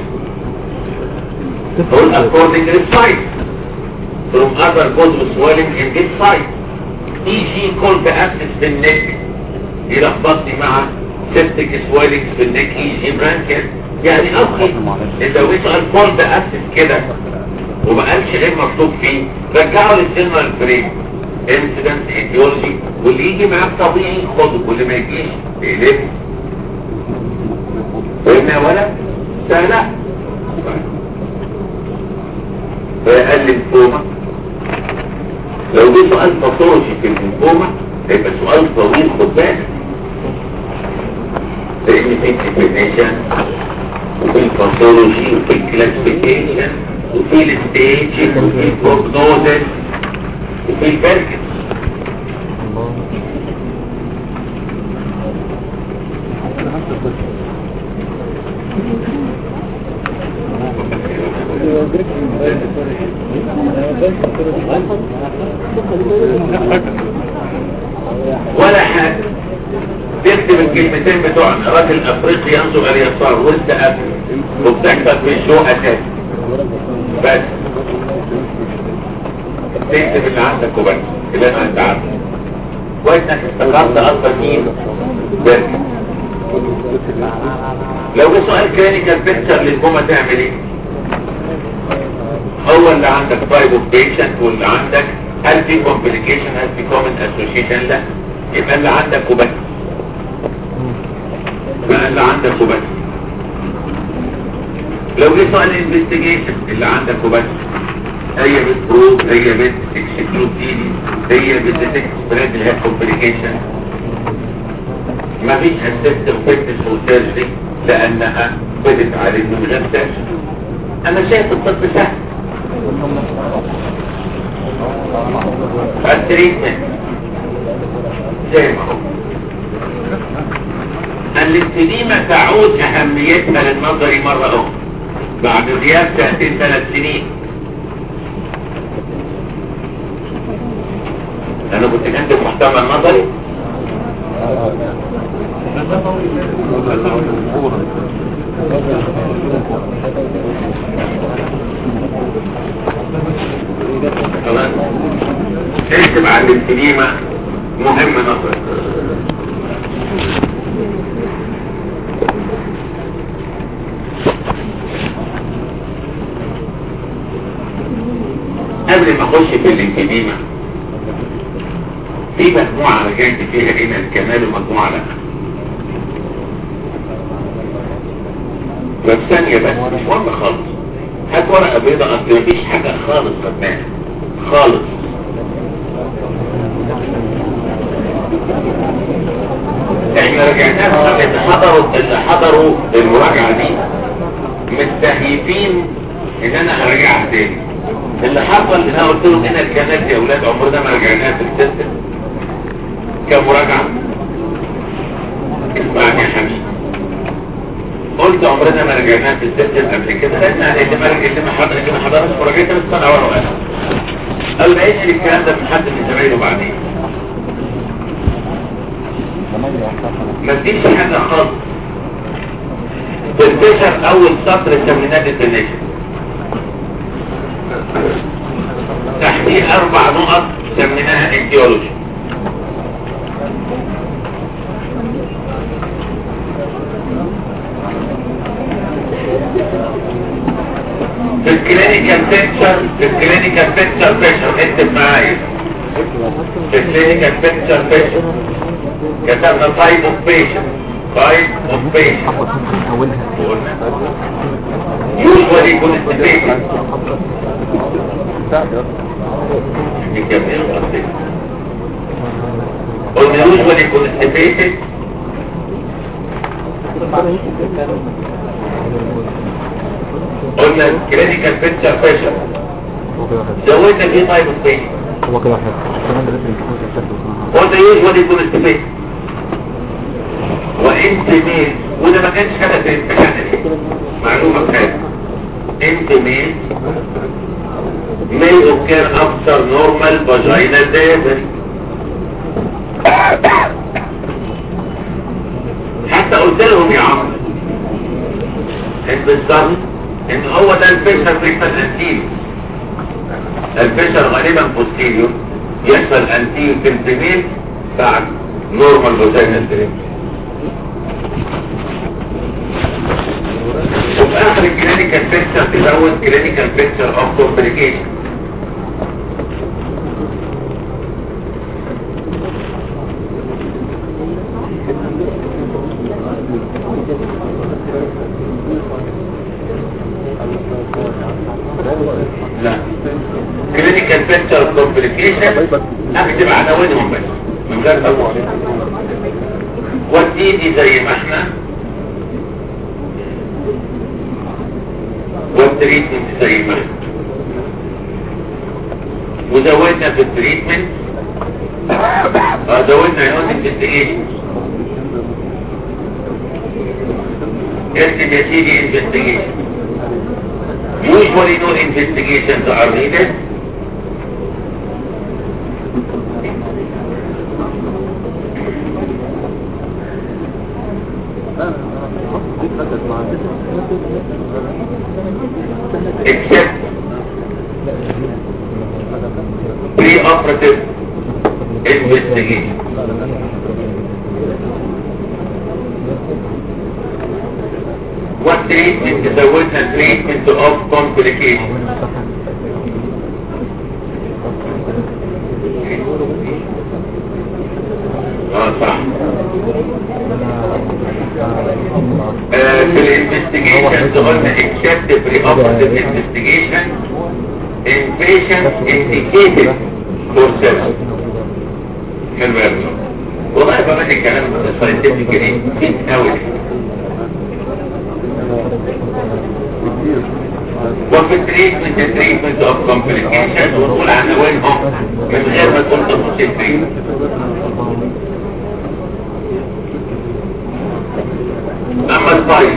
B: تقول according to the site from other cause of swelling in this site EG call بأبسس في النك يلخبطني مع septic swelling في النك EG برانكل يعني اخي اذا لو سؤال كول بأبسس كده وما قالش غير مكتوب فيه رجعه للجنرال فريم انسيدنت ايديولوجي واللي يجي معاك طبيعي خده واللي ما يجيش تقلبه فهمنا يا ولد؟ سهلة فقال للفومة لو جه سؤال باثولوجي في الليمفوما هيبقى سؤال طويل خد بالك لان في ديفينيشن وفي الباثولوجي وفي الكلاسيفيكيشن وفي الستيج وفي البروجنوزس وفي البركت ولا حاجة تكتب الكلمتين بتوعنا راجل افريقي ينظر الى اليسار وسط افريقيا وبتكتب في الشو اساسي بس تكتب اللي عندك وبس اللي انا انت عارفه كويس انك افتكرت اصلا مين بركة لو جه سؤال كلينيكال بيكتشر للجمعة تعمل ايه هو اللي عندك تايب اوف بيشنت واللي عندك هل في كومبليكيشن هل في كومن اسوشيشن لا يبقى اللي عندك وبس يبقى اللي عندك وبس لو جه سؤال انفستيجيشن اللي عندك وبس هي بتبروف هي بتكسكلود ديلي هي بتديتكت سبريد اللي هي كومبليكيشن مفيش اسيست وفتش وسيرجري لانها بدت عليك من غير سيرجري انا شايف الطب سهل التريتمنت زي ما هو الاستديمة تعود اهميتها للنظري مرة اخرى بعد غياب سنتين ثلاث سنين انا كنت كاتب محتوى النظري خلاص اكتب عن الاستديمة مهم نظري قبل ما اخش في الانتديمة في مجموعة رجعت فيها هنا الكمال ومجموعة لا بس ثانية بس مش مهم خالص هات ورقة بيضاء اصل مفيش حاجة خالص خدناها خالص احنا رجعناها اللي حضروا اللي حضروا المراجعة دي مستهيفين ان انا هرجعها تاني اللي حصل ان انا قلت لهم هنا الكنات يا اولاد عمرنا ما رجعناها في السيستم كمراجعة اسمعني يا حبيبي قلت عمرنا ما رجعناها في السيستم قبل كده لان اللي ما اللي ما حضر اللي ما حضرش مراجعتها بس انا ورا وانا قال ما يجي الكلام ده من حد من زمايله بعدين ما تجيش حاجة خالص تنتشر اول سطر التمرينات الدنيشن تحتيه اربع نقط سميناها انتيولوجي في الكلينيكال بيكتشر في الكلينيكال بيكتشر بيشر اكتب معايا في الكلينيكال بيكتشر بيشر كتبنا تايب اوف بيشن تايب اوف بيشن قلنا usually constipated يكملوا قصدي قلنا usually constipated قلنا clinical picture pressure زودنا فيه type of patient
A: هو كده حاجة كمان ده لازم يكون في الشكل
B: قلنا usually constipated وانت ميل وده ما كانش كده في الامتحان معلومة كده انت ميل may occur after normal vaginal delivery حتى قلت لهم يا عمرو ان بالظبط ان هو ده الفشل في الفلسطين الفشل غالبا بوستيريور يحصل انتيو سنتيميل بعد نورمال فاجينال دليفري وفي اخر الكلينيكال بيكتشر تزود كلينيكال بيكتشر اوف كومبليكيشن لا كلينيكال بيكتشر اوف كومبليكيشن اكتب عناوينهم بس من غير تطور والديدي زي ما احنا والتريتمنت زي ما احنا وزودنا في التريتمنت اه زودنا يقول انفستيجيشن اكتب يا سيدي انفستيجيشن usually no investigations are needed except pre-operative investigation. What treatment is the witness treatment of complication? اه صح آه، في الانفستيجيشن قلنا except the pre-operative investigation in patients indicated for service حلو يا ابني والله بقى من الكلام الساينتفك جديد كتير قوي وفي التريتمنت التريتمنت اوف كومبليكيشن ونقول عناوينهم من غير ما تقول تفاصيل تريتمنت اما الطيب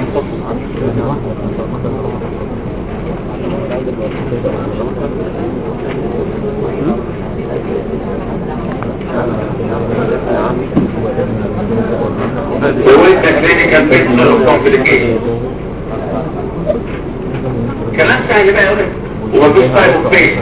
B: سويت كلينيكال بيكتشر اوف كومبليكيشن كلام سهل بقى يقول لك ومفيش تايب اوف بيشن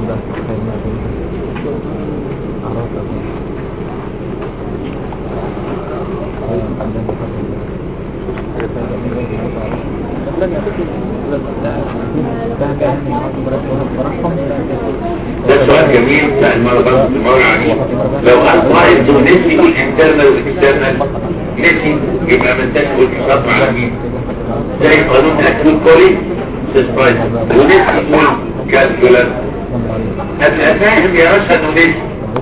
B: ده سؤال جميل سأل مرة بس المرة عليه لو أصبحت نسي والانترنال والاكسترنال نسي يبقى ما انتش والإشراف على مين زي قانون اكل كولي سيسبايس ونسي مين كالكولاس هتبقى فاهم يا باشا انه ليه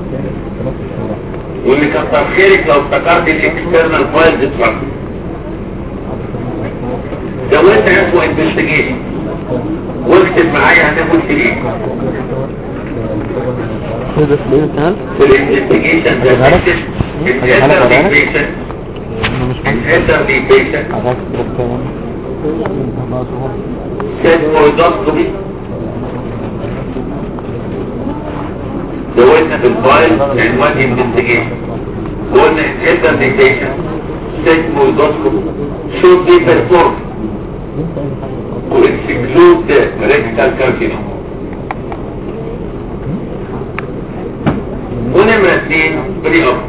B: واللي كتر خيرك لو افتكرت الاكسترنال فايلز اتفرج زودت اسمه انفستيجيشن واكتب معايا هتاخد فيه
C: كده في الايه كمان
B: في الانفستيجيشن ده تكتب الانتر بيشن
C: مش
B: الانتر بيشن
C: عارف كمان
B: سيسمويدوسكوبي زودنا في الفايل عنوان انفستيجيشن قلنا الانتر بيشن سيسمويدوسكوبي should be performed to exclude the rectal carcinoma ونمرة اثنين بري اوب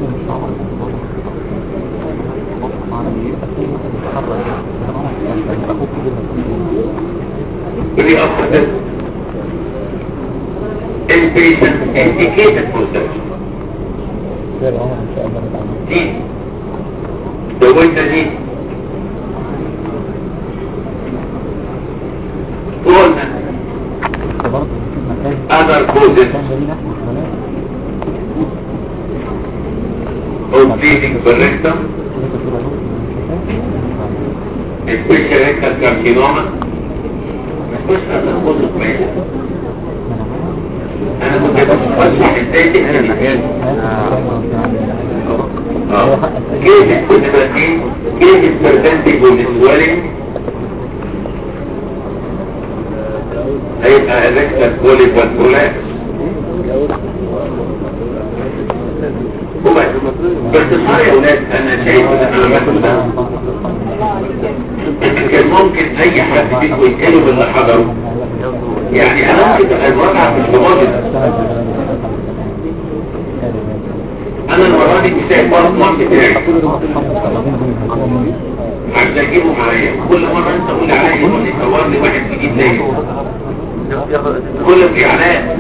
B: بري اوب البيشنت indicated for surgery دي زودنا دي قلنا other causes of bleeding for rectum especially rectal carcinoma مش other causes ماشي انا كنت بشرح ازاي تفهم اه كيف كنت بقين كيف البرسنتج والسوالين هيبقى الريكتال كوليك والكولاكس وبس بس صار يا ولاد انا شايف ان انا عملت ده كان ممكن اي حد فيكم يتكلم اللي حضره يعني انا ممكن المراجعه مش بماضي انا المره دي مساعد بارتنر بتاعي عشان اجيبه معايا كل مره انت تقول عليا يقول لي صور لي واحد جديد زيه كل في علاء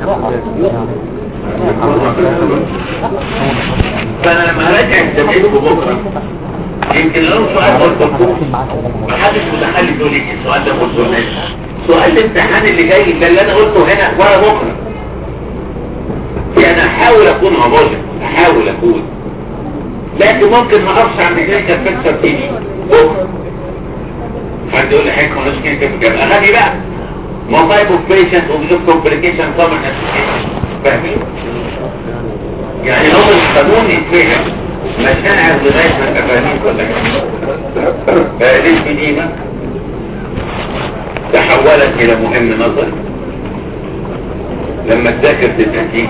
B: فانا لما هراجع زميلكم بكره يمكن لو سؤال قلت لكم محدش متخلف يقول لي السؤال ده ما قلتهوش سؤال الامتحان اللي جاي ده اللي انا قلته هنا ورا بكره يعني احاول اكون عباجة احاول اكون لكن ممكن ما اقفش عند كلينيكال بيكتشر تيجي بكره حد يقول لي حاجه مالوش كلينيكال بيكتشر اغني بقى ما type of patient of complication common association فاهمين؟ يعني لو القانون يتفهم مشاعر لغاية ما انت فاهمين كل حاجة فهذه القديمة تحولت إلى مهم نظري لما تذاكر التأكيد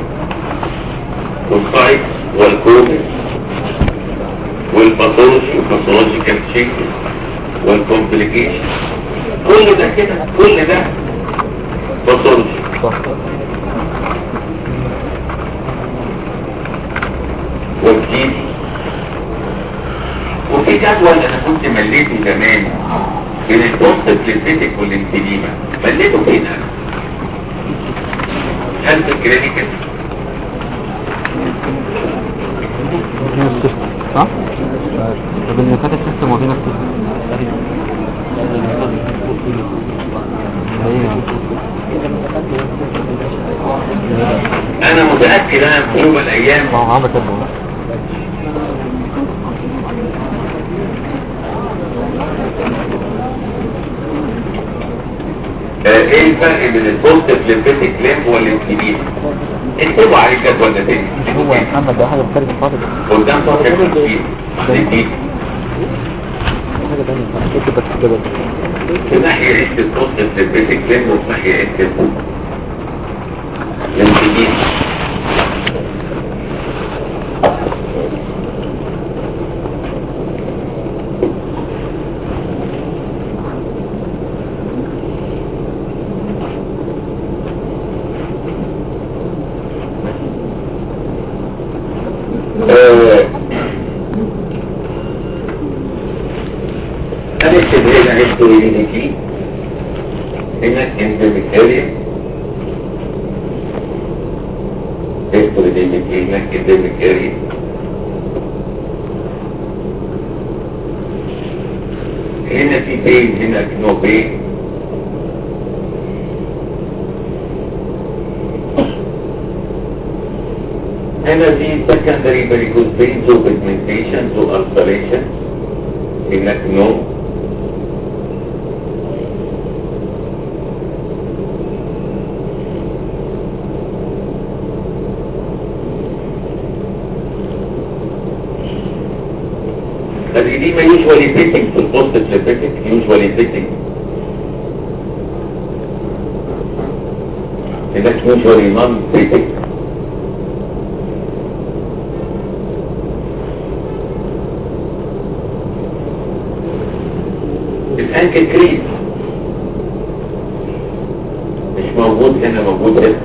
B: والسايت والكود والباثولوجي والباثولوجيكال تشيك والكومبليكيشن كل ده كده كل ده باثولوجي وجديد وفي جدول انا كنت مليته زمان بين البوست الكلينيك والانتديمة مليته فين انا هل في الكلينيكال
C: صح؟ طب اللي كانت سيستم وفينا
B: انا متأكد انا في يوم من الايام
C: ما هو عمل كده
B: آه، ايه الفرق بين البوست ليمفيتيك ليمف والانتديمة اكتبوا عليه الجدول ده تاني
C: هو محمد ده حاجة بترجع فاضل
B: قدام صفحة 50 60
C: حاجة تانية كنت بس كده
B: في ناحية عدة البوست ليمفيتيك ليمف وفي ناحية عدة الانتديمة آه، هنكتب هنا هيستورينيتي هنا اندميك اريا هيستورينيتي هنا اندميك اريا هنا في بين هنا نو بين هنا في secondary varicose veins و pigmentations و ulcerations هناك نو هذه دي ما usually fitting في البوست fitting usually fitting هناك usually non fitting الانكل كريم مش موجود هنا موجود هنا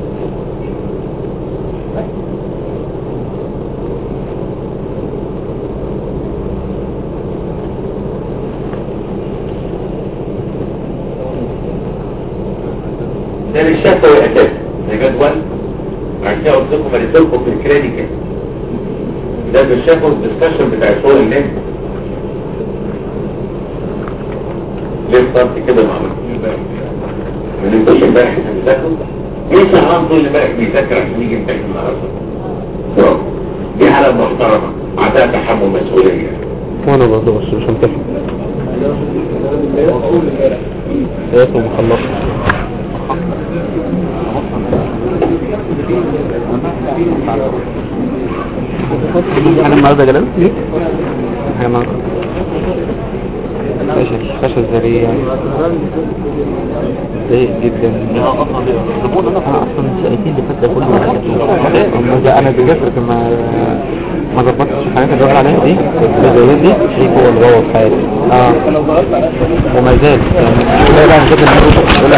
B: ده مش شفوي اساسا ده جدول عشان كده قلت لكم قلت لكم في الكلينيكال ده مش شفوي الدسكشن بتاع شغل الليمب ليه صرت كده معمول من انتوش امبارح احنا بنذاكر ايه سهران طول امبارح بيذاكر عشان يجي امتحان النهارده برافو دي حالة محترمة عندها تحمل مسؤولية
C: وانا برضه بس مش همتحن ايه مخلص حاجة النهارده يا جلال؟ حاجة النهارده فشل فشل ذريع ضايق جدا انا اصلا السنتين اللي فاتت كله انا بذاكر ما ما ظبطتش الحاجات اللي بقول عليها دي التزايد دي دي هو اللي هو في حياتي اه وما زال يعني لا لا كده بقول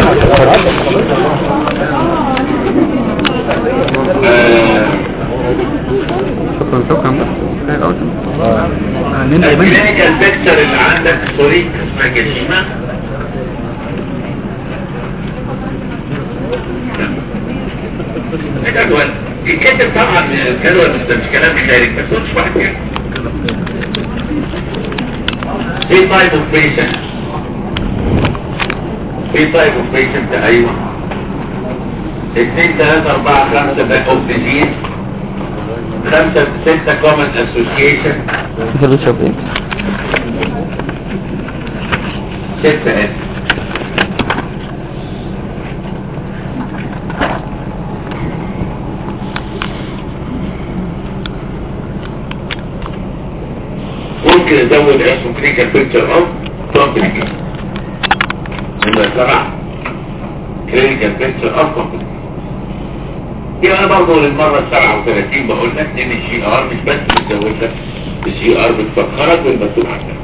C: شكرا شكرا
B: الكلينيكال بيكتشر اللي عندك سوري اسمها جسيمة الجدول الكاتب طبعا الجدول مش ده مش كلام خارج بس مش واحد يعني في تايب اوف بيشنت في تايب اوف بيشنت ايوه اثنين ثلاثة اربعة خمسة باك اوف ديزيز خمسة ستة كومن اسوسيشن
C: انت بتشرب ايه؟
B: ستة اس ممكن ازود اسمه كلينيكال بيكتشر اوف كومبليكيشن نمرة سبعة كلينيكال بيكتشر اوف كومبليكيشن يبقى انا برضه للمرة السبعة وثلاثين بقول لك ان الجي ار مش بس بتزود لك الجي ار بتفكرك والمسؤول عنك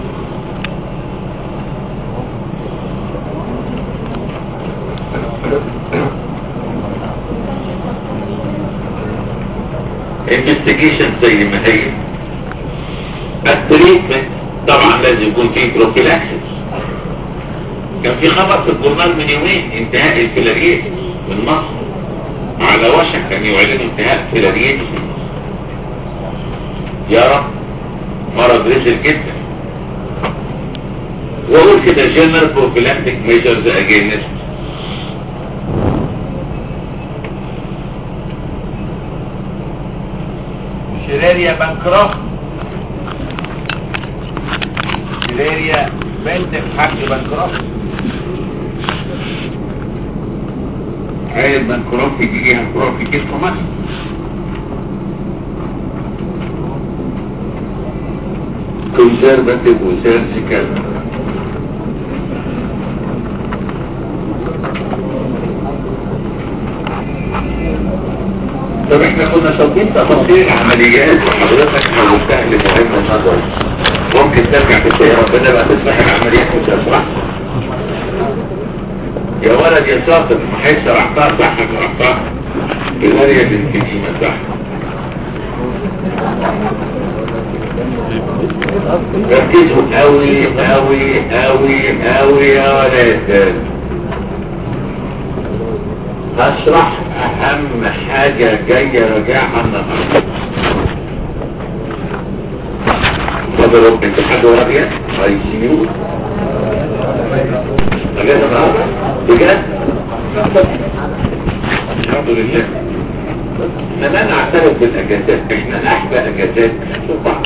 B: investigation زي ما هي التريتمنت طبعا لازم يكون فيه بروفيلاكسس كان في خبر في الجورنال من يومين انتهاء الفيلاريت من مصر على وشك ان يعلن انتهاء فيلاريت من مصر يا رب مرض رسل جدا واقول كده جنرال بروفيلاكتيك ميجرز اجينست
E: شراريا بنكراف شراريا بنت الحاج بنكراف
B: عيل بنكروفي يجي هنكروفي كيف مصر conservative وسيرجيكال طب احنا كنا شاطرين تفاصيل العمليات وحضرتك حولتها لمهم النظر ممكن ترجع تقول يا ربنا بقى تسمح العمليات مش هشرح يا ولد يا شاطر ما حيث شرحتها صح شرحتها بالاريا بالكتيمة صح ركزوا قوي قوي قوي قوي يا ولاد هشرح اهم حاجة جاية راجعها النهاردة فضل رب انت حد ورابية اي سي يو اجازة النهارده بجد الحمد لله انا انا اعترف بالاجازات احنا احلى اجازات نشوف بعض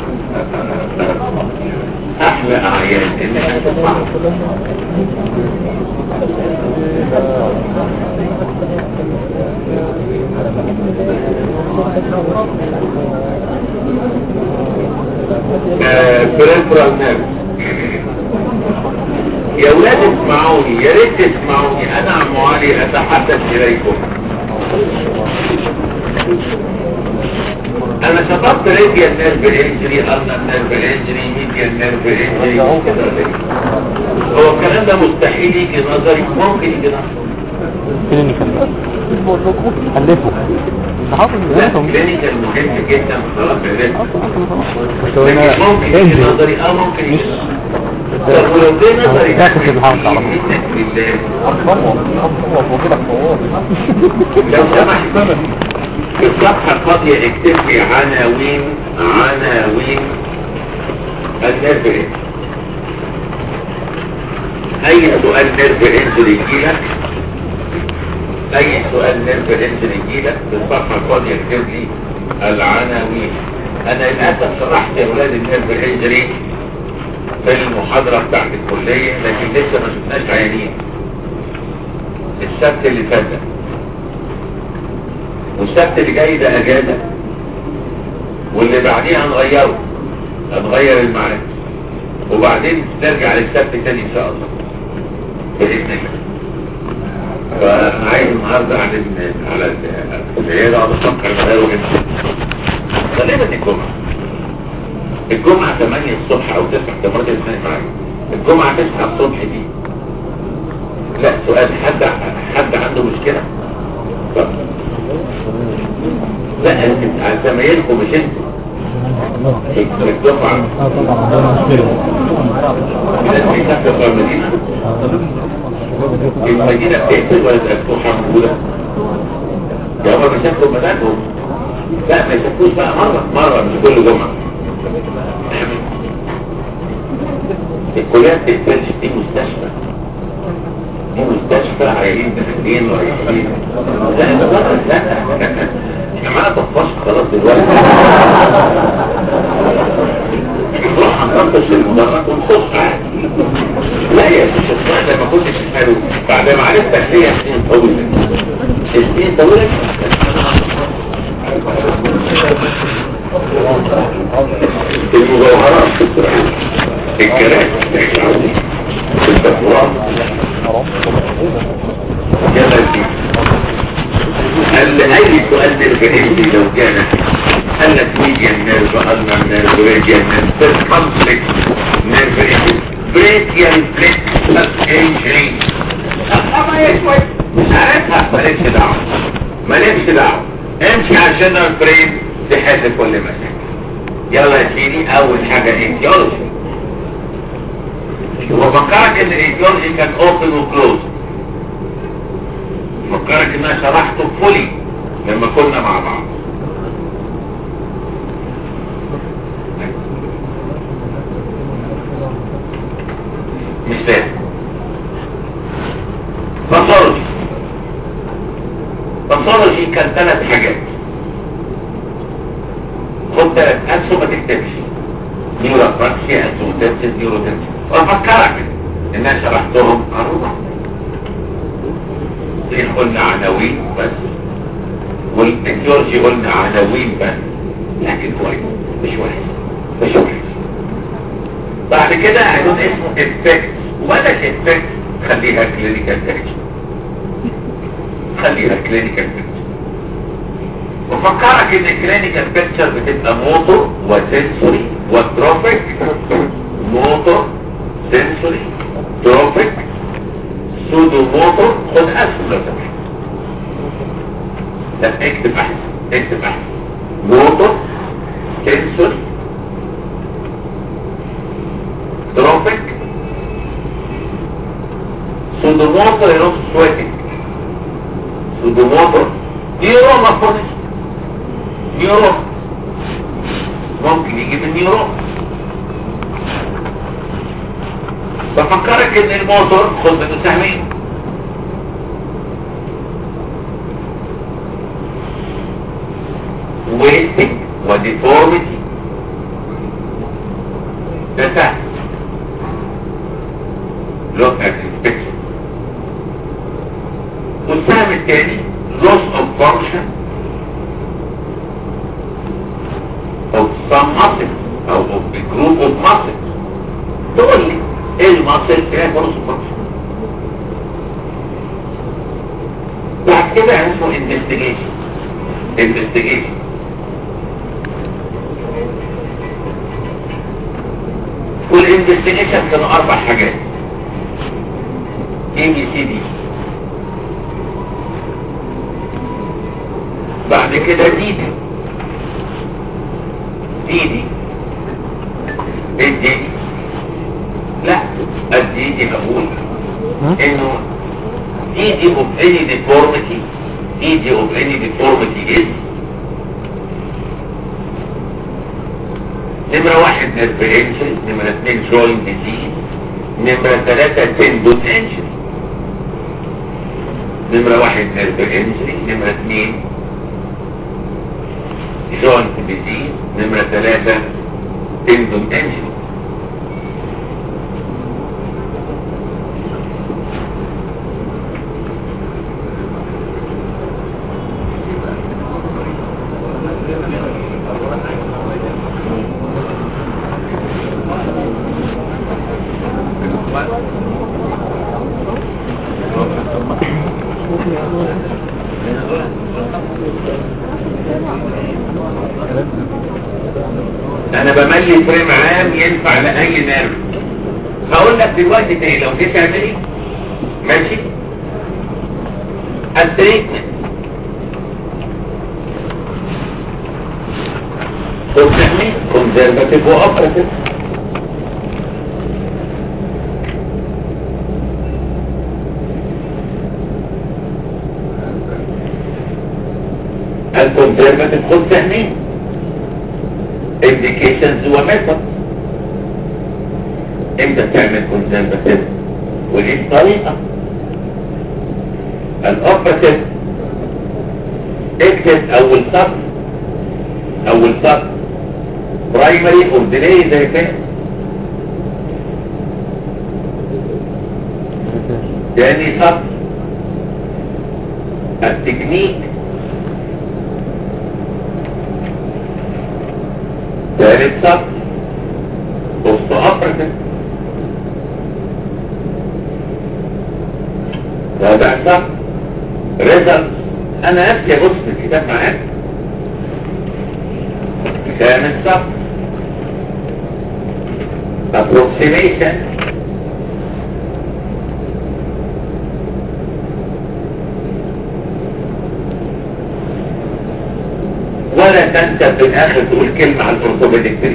B: احلى اعياد ان احنا نشوف بعض بريفرال نيرف يا ولاد اسمعوني يا ريت تسمعوني انا عم علي اتحدث اليكم انا شطبت راديال نيرف انجري ارنا نيرف انجري ميديال نيرف انجري هو الكلام ده مستحيل يجي نظري ممكن يجي نظري
C: كلينيكال ألفه نحافظ
B: لا
C: عليهم
B: كلينيكال مهم جدا خلاص الريسك
C: بس هو هنا
B: ممكن يجي
C: انجري
B: نظري اه ممكن يجي طب ولو جه نظري
C: لا كنت بحاول تعرف.
B: منك لله لو سمحت في الصفحة الفاضية اكتب لي عناوين عناوين النيرف انجري اي سؤال نيرف انجري يجيلك اي سؤال نيرف انجري يجيلك في الصفحة الفاضية اكتب لي العناوين انا للاسف شرحت يا ولاد النيرف انجري في المحاضرة بتاعت الكلية لكن لسه ما شفناش عيانين السبت اللي فات ده والسبت اللي جاي ده اجازة واللي بعديه هنغيره هنغير الميعاد وبعدين نرجع للسبت تاني ان شاء الله باذن الله فانا عايز النهارده اعلن على ال- العياده اقعد افكر غيره امتى غالبا الجمعه الجمعه 8 الصبح او 9 ده مرات الاثنين معايا الجمعه 9 الصبح دي لا سؤال حد حد عنده مشكله طب لا انت زمايلكم مش انتوا الدفعه الناس بيسافروا في المدينه المدينة بتقفل ولا تبقى مفتوحة موجودة؟ ده هما بيسافروا بمزاجهم لا ما يسافروش بقى مرة مرة مش كل جمعة الكلية بتقفلش دي مستشفى دي مستشفى عيانين داخلين ورايحين لا ده مرة لا احنا معانا طفاش خلاص دلوقتي نروح هنطفش المدرج ونخش عادي لا يا شيخ الصحة ما كنتش حلو بعد ما عرفتك هي سنين طويلة سنين طويلة المجوهرات الكراسي التفورات يلا دي قال اي سؤال نرجع لو كان قال لك ميديان نيرف النا نيرف راديان نيرف كومبلكس نيرف بريكيال بليكس انجري اما يسوي مش عارفها مالكش دعوه مالكش دعوه امشي عشان البرين تحل كل مشاكل يلا يا سيدي اول حاجه ايتيولوجي وفكرك ان الايتيولوجي كان اوبن وكلوز فكرك ان انا شرحته فولي لما كنا مع بعض مش فاهم باثولوجي باثولوجي كان ثلاث حاجات خد ثلاث اسهم ما تكتبش نيوروباكسيا انسوموتنسيس نيوروتنسيس وافكرك ان انا شرحتهم اربعه ايه قلنا عناوين بس والتكنولوجي قلنا عناوين بس لكن كويس مش وحش مش وحش بعد كده هيكون اسمه افكت وبدك افكت خليها كلينيكال بيكتشر خليها كلينيكال بيكتشر وفكرك ان الكلينيكال بيكتشر بتبقى موتور وسنسوري وتروفيك موتور سنسوري تروفيك سودو موتور خد اسم لو سمحت لا اكتب احسن اكتب احسن موتور سنسوري تروفيك سودو موتور ينص سويتنج سودو موتور نيورو مفهومش نيورو ممكن يجي من نيورو بفكرك ان الموتور خد منه سهمين ويستنج وديفورميتي ده سهل لوك ات انسبكشن والسهم الثاني loss of function of some muscle او of a group of muscles تقول لي ايه المصل فيها loss of function بعد كده اسمه investigation investigation والانفستيجيشن كانوا اربع حاجات اي بي سي دي بعد كده دي دي دي دي ايه دي دي لا الدي دي هقول انه دي دي of any deformity دي دي of any deformity is نمرة واحد نيرف انجري نمرة اتنين جوينت ديزيز نمرة ثلاثة تندون انجري نمرة واحد نيرف انجري نمرة اتنين جوينت ديزيز نمرة ثلاثة تندون انجري انا بملي فريم عام ينفع لاي نيرف هقول لك دلوقتي تاني لو جيت تعملي ماشي التريتمنت وبتعمل كونزرفاتيف واوبراتيف الكونزرفاتيف خد فاهمين indications وميثود امتى تعمل كونزرفاتيف وليه الطريقة الاوبراتيف اكتب اول سطر اول سطر برايمري اور ديلي زي كده تاني سطر التكنيك ثالث سطر وسط افريقيا رابع سطر ريزلت انا نفسي ابص في الكتاب معاك خامس سطر approximation ولا تنسى في الاخر تقول كلمة على الارثوبيديك تري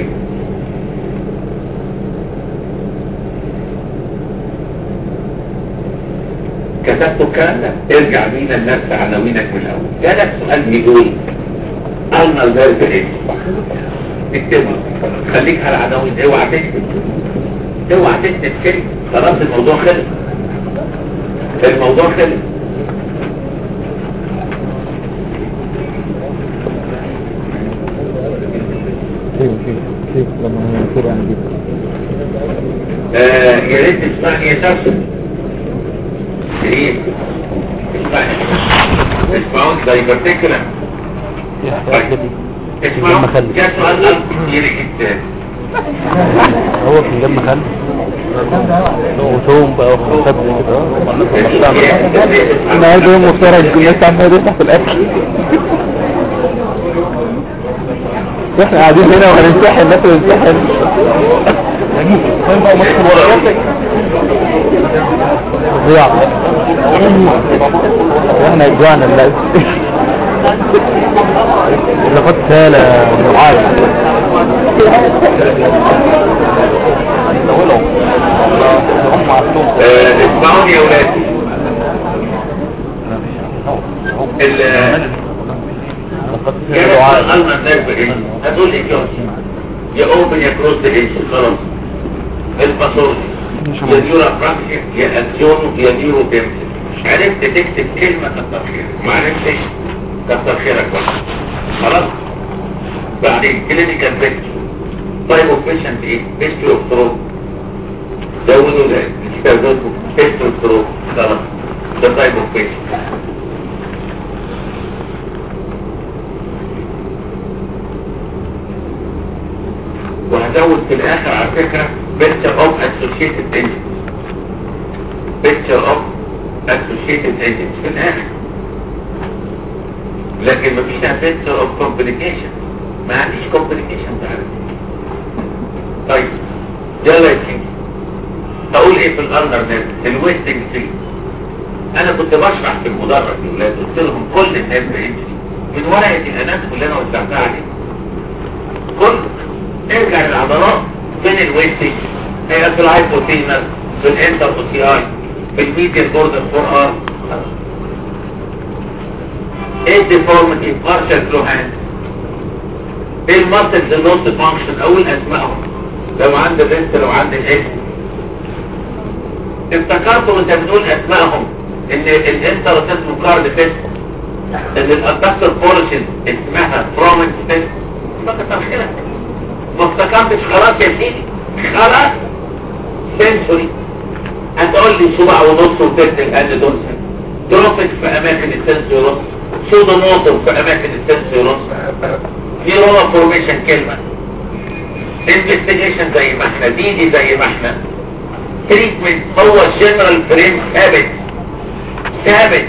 B: كتبت الكلام ده ارجع بينا لنفس عناوينك من الاول جالك سؤال بيقول قلنا الفيرب ايه اكتبه خليك على عناوين اوعى تكتب اوعى تكتب كلمة خلاص الموضوع خلص الموضوع خلص
C: كيف كيف كيف لما هو يصير عندي
B: آه، يا ريت تسمعني يا شخص يا ريت اسمعني اسمعوني دايفرتيكولا
C: في حاجة دي
B: اسمعوا
C: لما خلي.
B: جاء سؤال قلب كتير جدا
C: هو في جنب خل وشوم بقى وخمسات كده النهارده يوم مفترج الناس عمالة تفتح في الاكل احنا قاعدين هنا وهنمتحن الناس بتمتحن فين بقى مصر ورا فظيع واحنا جوعنا الناس اللي خد سالة معاذ
B: آه، اسمعوني يا ولادي ال جاء سؤال قلب النرف ايه هتقول لي كلاس يا اوبن يا كروس ايه خلاص الباثولوجي يا نيورا براكشن يا اكسيون يا نيورو ديمسل عرفت تكتب كلمة كتر خيرك ما عرفتش كتر خيرك بقى خلاص بعدين كلينيكال بيكتشر طيب اوف بيشنت ايه هيستوري اوف ثروت زودوا ده الكتاب ده هيستوري اوف ثروت خلاص ده طيب اوف بيشنت وهزود في الاخر على فكرة picture of associated agents picture of associated agents في الاخر لكن مفيش فيها picture of complication ما عنديش complication تعرف طيب يلا يا سيدي هقول ايه في الالنر نيرف الويستنج سي انا كنت بشرح في المدرج للولاد قلت لهم كل النيرف انجري من ورقه الاناتومي اللي انا وزعتها عليهم كل ارجع للعضلات فين الويستنج هي في الهايبوثينر في الانتر اوتي اي في الميديال بوردر فور ار ايه الديفورميتي بارشل فلو هاند ايه الماسلز النوت فانكشن اول اسمائهم لو عند الريست لو عند الاكس افتكرتوا وانت بتقول اسمائهم ان الانتر اسمه كارد فيست ان الادكتور بوليشن اسمها برومنت فيست ما كتر خيرك ما افتكرتش خلاص يا سيدي خلاص سنسوري هتقول لي صباع ونص وتلت الهاند دورسال تروفيك في اماكن السنسوري نص سودا موتور في اماكن السنسوري نص في روما فورميشن كلمة انفستيجيشن زي ما احنا دي دي زي ما احنا تريتمنت هو الجنرال فريم ثابت ثابت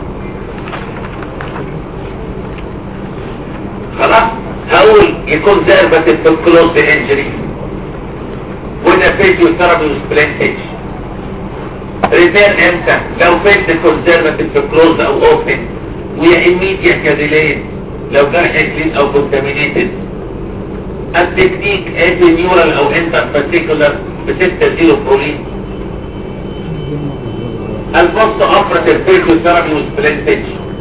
B: خلاص هقول يكون زربة في الكلوز انجري وده فيديو ثيرابي وسبلنتج ريبير امتى لو فيد كونسرفتيف في كلوز او اوبن ويا immediate يا ديليد لو جرح كلين او كونتامينيتد التكنيك ادي نيورال او انتر بارتيكولار ب 6 زيرو برولين البوست اوبراتيف فيديو ثيرابي وسبلنتج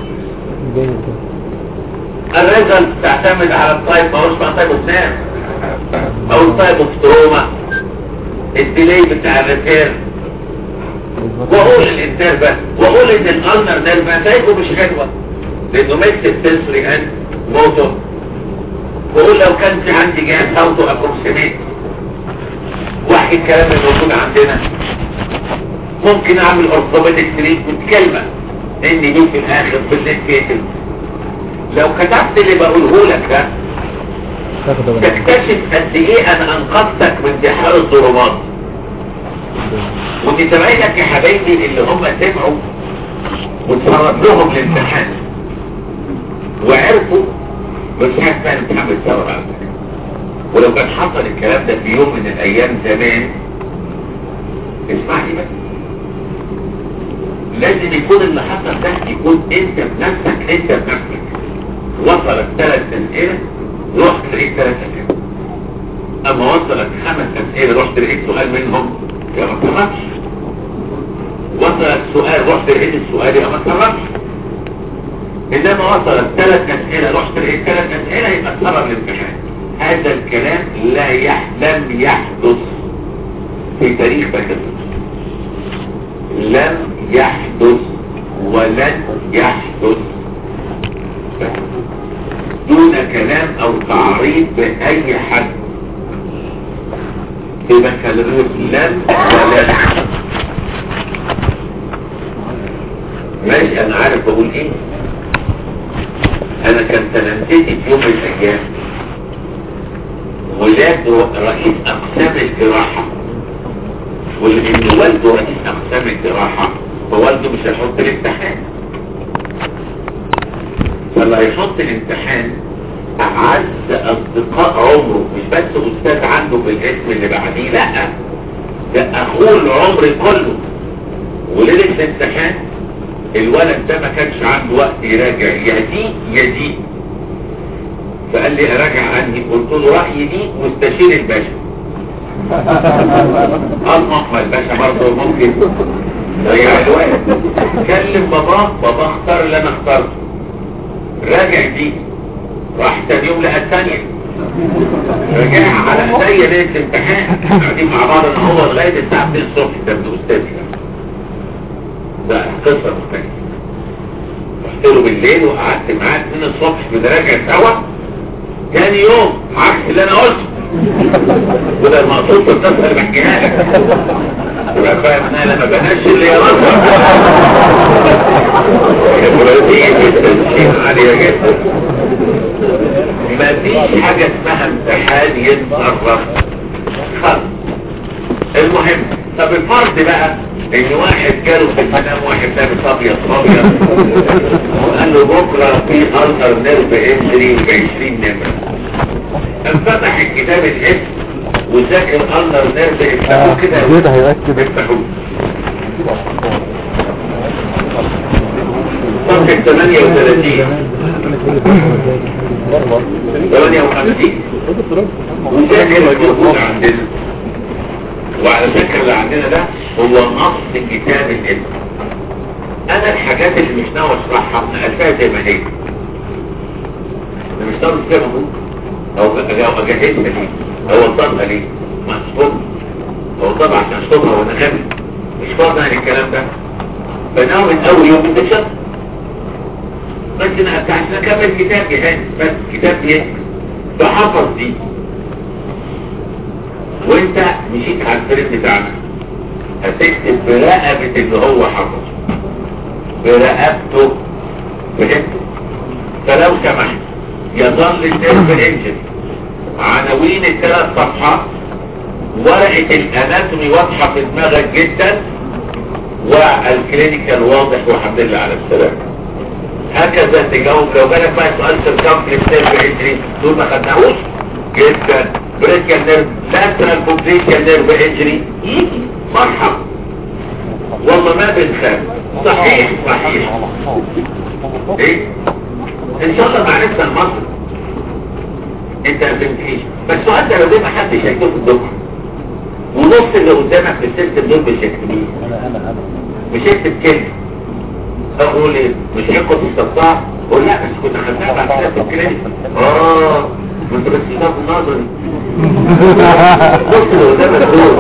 B: الريزلت تعتمد على التايب ما هوش بقى تايب اوف نام او التايب اوف تروما الديلي بتاع الريبير واقول الانتاج بس واقول ان الالنر نيرف نتائجه مش حلوه لانه ميكس سنسوري اند موتور واقول لو كان في عندي جهاز اوتو ابروكسيميت وحي الكلام اللي موجود عندنا ممكن اعمل اورثوبيدك تريتمنت كلمه ان دي في الاخر في الانكيتل لو كتبت اللي بقوله لك ده تكتشف قد ايه انا انقذتك من دحار الظلمات ودي زمايلك يا حبايبي اللي هم سمعوا واتفرج لهم الامتحان وعرفوا مش حاسس ان الامتحان بيتصور على فكره ولو كان حصل الكلام ده في يوم من الايام زمان اسمعني بس لازم يكون اللي حصل ده يكون انت بنفسك انت بنفسك وصلت ثلاث اسئله رحت لقيت ثلاث اسئله اما وصلت خمس اسئله رحت لقيت سؤال منهم يا ما تهربش وصلت سؤال رحت لقيت السؤال يا ما تهربش انما وصلت ثلاث اسئله رحت لقيت ثلاث اسئله يبقى تهرب الامتحان هذا الكلام لا يح... لم يحدث في تاريخ بكتب لم يحدث ولن يحدث دون كلام او تعريض باي حد في بكالوريوس لن ولن ماشي انا عارف بقول ايه انا كان سنتين في يوم من الايام ولاد رئيس اقسام الجراحة واللي والده رئيس اقسام الجراحة فوالده مش هيحط الامتحان فاللي هيحط الامتحان اعز اصدقاء عمره مش بس استاذ عنده بالاسم اللي بعديه لا ده اخوه العمر كله وليلة الامتحان الولد ده ما كانش عنده وقت يراجع يا دي يا دي فقال لي اراجع عني قلت له رأيي دي مستشير الباشا الله الباشا برضه ممكن ضيع الوقت كلم باباه بابا اختار اللي انا اخترته راجع دي راح تاني يوم لقى الثانية رجع على ايديا ليله الامتحان قاعدين مع بعض ان هو لغايه الساعه 2 الصبح ده ابن استاذي ده ده قصه مختلفه رحت له بالليل وقعدت معاه 2 الصبح بنراجع سوا تاني يوم عكس اللي انا قلته وده المقصود في القصه اللي بحكيها لك يبقى فاهم انا لما بناش اللي يا خبرتي جدا عاليه جدا ما فيش حاجه اسمها امتحان يتصرف خالص المهم طب الفرض بقى ان واحد جاله في المنام واحد لابس ابيض ابيض وقال له بكره في التر نيرف انجري ب 20 نمره انفتح الكتاب الاسم وذاكر التر نيرف افتحوه كده
C: زيادة هيركب
B: افتحوه صفحة 38 58 وذاكر الموجود عندنا وعلى فكرة اللي عندنا ده هو نص كتاب الاسم انا الحاجات اللي مش ناوي اشرحها نقلتها زي ما هي انا مش ناوي كده موجود او أو اجهزها ليه او اوصلها ليه ما اشطبها او طبعا عشان اشطبها وانا غبي مش فاضي عن الكلام ده فناوي من اول يوم بتشط بس انا عشان اكمل كتاب جهاز بس كتاب يسمع فحفظ دي وانت مشيت على الفريق بتاعنا هتكتب برقبة اللي هو حفظه برقبته فهمته فلو سمحت يظل النيرف انجن عناوين الثلاث صفحات ورقة الاناتومي واضحة في دماغك جدا والكلينيكال واضح والحمد لله على السلامة هكذا تجاوب لو جالك بقى سؤال سيركمفلكس نيرف انجري دول ما خدناهوش جدا بريكال نيرف لاترال بوبليكال نيرف انجري يجي مرحب والله ما بنخاف صحيح صحيح ايه ان شاء الله معرفة المصر انت ما فهمتنيش بس السؤال ده لو جه ما حدش هيكتبه في الدكتور ونص اللي قدامك في السيستم دول مش هيكتبوه مش هيكتب كلمه اقول ايه مش هيكتب في الصفحه قول لا بس كنا خدناها بعد كده في الكلينيك اه ما انت بس ده في النظري بص اللي قدامك دول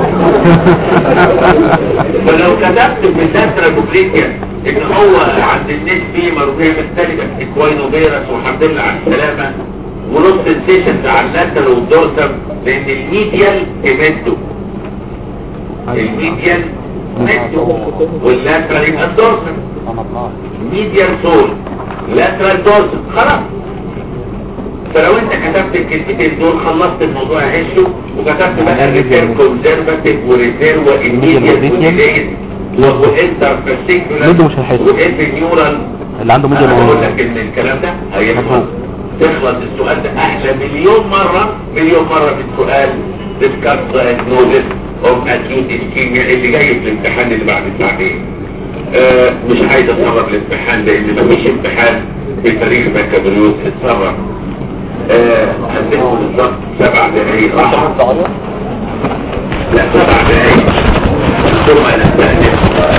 B: فلو كتبت في الداترا بوبليكيا ان هو عند الناس فيه مرضية مختلفة اكوينوفيروس والحمد لله على السلامة ونص السيشن على اللاتر والدورسم لان الميديال امدو الميديال مدو واللاترال يبقى الدورسم ميديال سول لاترال دورسم خلاص فلو انت كتبت الكلمتين دول خلصت الموضوع عيشه وكتبت بقى الريتير كونزرفاتيف وريتير وانيميديال وديليز وانتر فاسيكولار
C: مده مش هيحس.
B: وانفينيورال
C: اللي عنده ميديا
B: انا بقول لك ان الكلام ده هيخلص تخلص السؤال ده احلى مليون مرة مليون مرة في السؤال discuss diagnosis of acute ischemia اللي جاي في الامتحان اللي بعد ساعتين آه مش عايز اتصرف الامتحان لان مفيش امتحان في تاريخ بكالوريوس اتصرف آه هديكم بالظبط سبع دقايق راحة لا سبع دقايق ثم نستأنف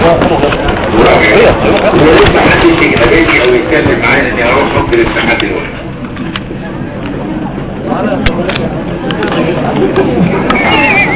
B: ولسه محدش يقابلني او يتكلم معايا اني اروح حب الامتحان دلوقتي